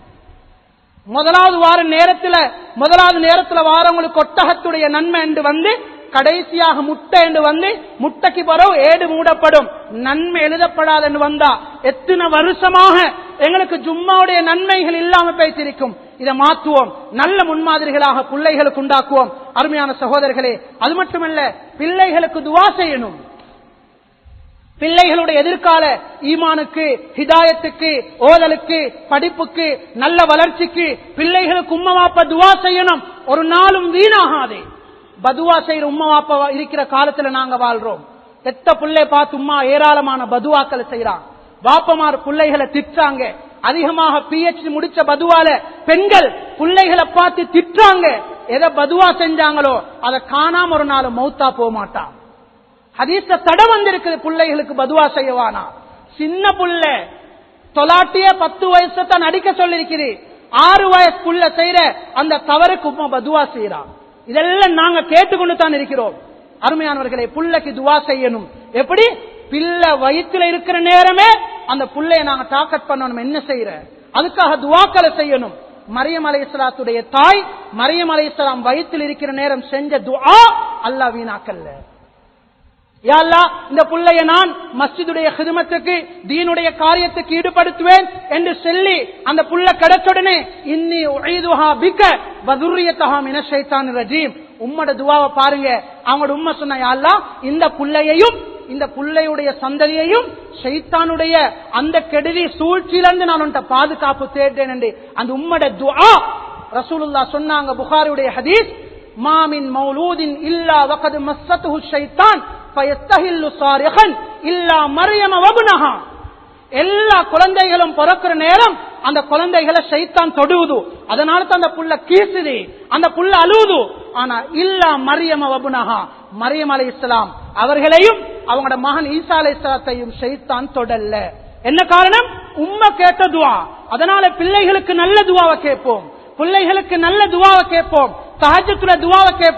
முதலாவது வார நேரத்துல முதலாவது நேரத்துல வாரவங்களுக்கு ஒட்டகத்துடைய நன்மை என்று வந்து கடைசியாக முட்டை என்று வந்து முட்டைக்கு பிறகு ஏடு மூடப்படும் நன்மை எழுதப்படாது என்று வந்தா எத்தனை வருஷமாக எங்களுக்கு ஜும்மாவுடைய நன்மைகள் இல்லாம பேசியிருக்கும் இதை மாற்றுவோம் நல்ல முன்மாதிரிகளாக பிள்ளைகளுக்கு உண்டாக்குவோம் அருமையான சகோதரர்களே அது மட்டுமல்ல பிள்ளைகளுக்கு துவா செய்யணும் பிள்ளைகளுடைய எதிர்கால ஈமானுக்கு ஹிதாயத்துக்கு ஓதலுக்கு படிப்புக்கு நல்ல வளர்ச்சிக்கு பிள்ளைகளுக்கு உம்மா வாப்பா துவா செய்யணும் ஒரு நாளும் வீணாகாதே பதுவா செய்யற உம்மா வாப்பா இருக்கிற காலத்துல நாங்க வாழ்றோம் எத்த பிள்ளை பார்த்து உம்மா ஏராளமான பதுவாக்களை செய்யறான் வாப்பமார் பிள்ளைகளை திட்டாங்க அதிகமாக பிஹெச்டி முடிச்ச பதுவால பெண்கள் பிள்ளைகளை பார்த்து திட்டுறாங்க எதை பதுவா செஞ்சாங்களோ அதை காணாம ஒரு நாள் மௌத்தா போக மாட்டான் ஹதீஸ்ல தடை வந்திருக்குது பிள்ளைகளுக்கு பதுவா செய்யவானா சின்ன புள்ள தொலாட்டிய பத்து வயசு தான் அடிக்க சொல்லிருக்குது ஆறு வயசு புள்ள செய்யற அந்த தவறுக்கு உம்மா பதுவா செய்யறான் இதெல்லாம் நாங்க கேட்டுக்கொண்டு தான் இருக்கிறோம் அருமையானவர்களே புள்ளைக்கு துவா செய்யணும் எப்படி பிள்ளை வயிற்றுல இருக்கிற நேரமே அந்த புள்ளைய நாங்க டாக்கட் பண்ணணும் என்ன செய்யற அதுக்காக துவாக்களை செய்யணும் மரியம் அலைஹிஸ்ஸலாத்துடைய தாய் மரியம் அலைஹிஸ்ஸலாம் வயிற்றில் இருக்கிற நேரம் செஞ்ச துஆ அல்லாஹ் வீணாக்கல்ல யா அல்லாஹ், இந்த புள்ளைய நான் மஸ்ஜிதுடைய ஹிதமத்துக்கு தீனுடைய காரியத்துக்கு ஈடுபடுத்துவேன் என்று சொல்லி அந்த புள்ள கிடைச்சுடனே இன்னி உய்துஹா பிக்க வதுரியத்தஹா மின ஷைத்தான் ரஜீம் உம்மோட துவாவை பாருங்க அவங்களோட உம்மை சொன்ன யா அல்லாஹ், இந்த புள்ளையையும் இந்த புள்ளையுடைய சந்ததியையும் ஷைத்தானுடைய அந்த கெடுதி சூழ்ச்சியிலிருந்து நான் உன்ட்ட பாதுகாப்பு தேடுறேன் என்று அந்த உம்மோட துஆ ரசூலுல்லா சொன்னாங்க புகாரியுடைய ஹதீஸ் மாமின் மௌலூதின் இல்லா வகது மஸ்ஸத்துஹு ஷைத்தான் ஃபயஸ்தஹில்லு சாரிஹன் இல்லா மரியம வபுனஹா எல்லா குழந்தைகளும் பிறக்கிற நேரம் அந்த குழந்தைகளை ஷைத்தான் தொடுவுது அதனால தான் அந்த புள்ள கீசுது அந்த புள்ள அழுவுது ஆனா இல்லா மரியம வபுனஹா மரியம் அலை இஸ்லாம் அவர்களையும் அவங்களோட மகன் ஈசா அலை இஸ்லாத்தையும் ஷைத்தான் தொடல்ல என்ன காரணம் உம்மை கேட்ட துவா அதனால பிள்ளைகளுக்கு நல்ல துவாவை கேட்போம் பிள்ளைகளுக்கு நல்ல துவாவை கேட்போம் தஹஜத்துல துவாவை கேட்போம்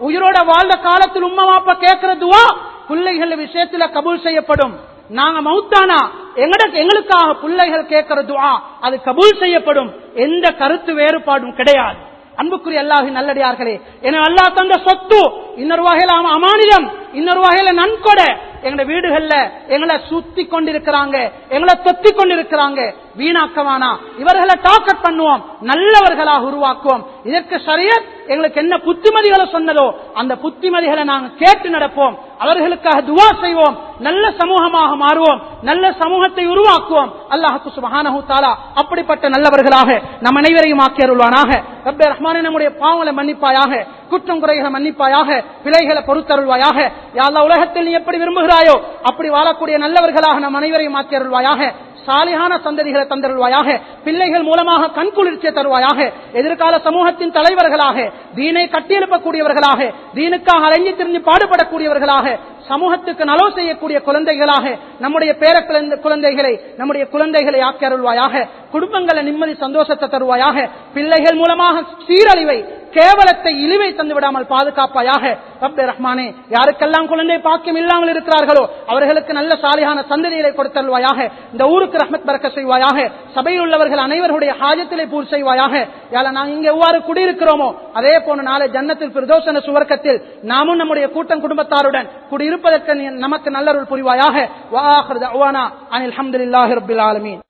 உயிரோட வாழ்ந்த காலத்தில் உம்மா வாப்பா கேட்கிற துவா பிள்ளைகள் விஷயத்துல கபூல் செய்யப்படும் நாங்க மௌத்தானா எங்கட எங்களுக்காக பிள்ளைகள் கேட்கிற துவா அது கபூல் செய்யப்படும் எந்த கருத்து வேறுபாடும் கிடையாது அன்புக்குரிய அல்லாஹி நல்லடியார்களே என அல்லாஹ் தந்த சொத்து இன்னொரு வகையில அவன் அமானிதம் இன்னொரு வகையில நன்கொடை எங்க வீடுகள்ல எங்களை சுத்தி கொண்டிருக்கிறாங்க எங்களை தொத்தி கொண்டிருக்கிறாங்க வீணாக்கவானா இவர்களை டாக்கெட் பண்ணுவோம் நல்லவர்களாக உருவாக்குவோம் இதற்கு சரியத் எங்களுக்கு என்ன புத்திமதிகளை சொன்னதோ அந்த புத்திமதிகளை நாங்கள் கேட்டு நடப்போம் அவர்களுக்காக துவா செய்வோம் நல்ல சமூகமாக மாறுவோம் நல்ல சமூகத்தை உருவாக்குவோம் அல்லாஹு சுபஹானஹு தாலா அப்படிப்பட்ட நல்லவர்களாக நம் அனைவரையும் ஆக்கி அருள்வானாக ரப்பே ரஹ்மானே நம்முடைய பாவங்களை மன்னிப்பாயாக குற்றம் குறைகளை மன்னிப்பாயாக பிழைகளை பொறுத்தருள்வாயாக யாழ்லா உலகத்தில் நீ எப்படி விரும்புகிறாயோ அப்படி வாழக்கூடிய நல்லவர்களாக நம் அனைவரையும் ஆக்கி அருள்வாயாக சாலிகான சந்ததிகளை தந்தருள்வாயாக பிள்ளைகள் மூலமாக கண்குளிர்ச்சியை தருவாயாக எதிர்கால சமூகத்தின் தலைவர்களாக தீனை கட்டியெழுப்பக்கூடியவர்களாக தீனுக்காக அலைஞ்சி திரிஞ்சு பாடுபடக்கூடியவர்களாக சமூகத்துக்கு நலவு செய்யக்கூடிய குழந்தைகளாக நம்முடைய பேர குழந்தை- குழந்தைகளை நம்முடைய குழந்தைகளை ஆக்கி அருள்வாயாக குடும்பங்களை நிம்மதி சந்தோஷத்தை தருவாயாக பிள்ளைகள் மூலமாக சீரழிவை கேவலத்தை இழிவை தந்து விடாமல் பாதுகாப்பாயாக ரப்பே ரஹ்மானே யாருக்கெல்லாம் குழந்தை பாக்கியம் இல்லாமல் இருக்கிறார்களோ அவர்களுக்கு நல்ல சாலியான சந்ததிகளை கொடுத்தல்வாயாக இந்த ஊருக்கு ரஹ்மத் பறக்க செய்வாயாக சபையில் உள்ளவர்கள் அனைவருடைய ஹாஜத்திலே பூர் செய்வாயாக யால நாங்கள் இங்கே எவ்வாறு குடியிருக்கிறோமோ அதே போன நாளை ஜன்னத்தில் பிரதோஷன சுவர்க்கத்தில் நாமும் நம்முடைய கூட்டம் குடும்பத்தாருடன் குடியிருப்பதற்கு நீ நமக்கு நல்லருள் புரிவாயாக வாஹர் தஅவானா அனில் ஹம்துலில்லாஹி ரப்பில் ஆலமீன்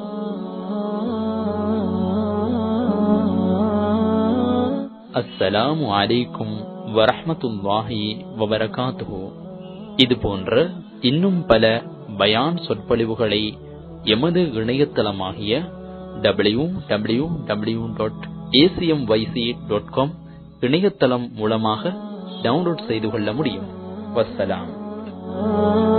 அஸ்ஸலாமு அலைக்கும் வரஹ்மத்துல்லாஹி வபரகாத்துஹு இது போன்ற இன்னும் பல பயான் சொற்பொழிவுகளை எமது இணையதளமாகிய W W W dot ACM YC dot com இணையதளம் மூலமாக டவுன்லோட் செய்து கொள்ள முடியும் வஸ்ஸலாம்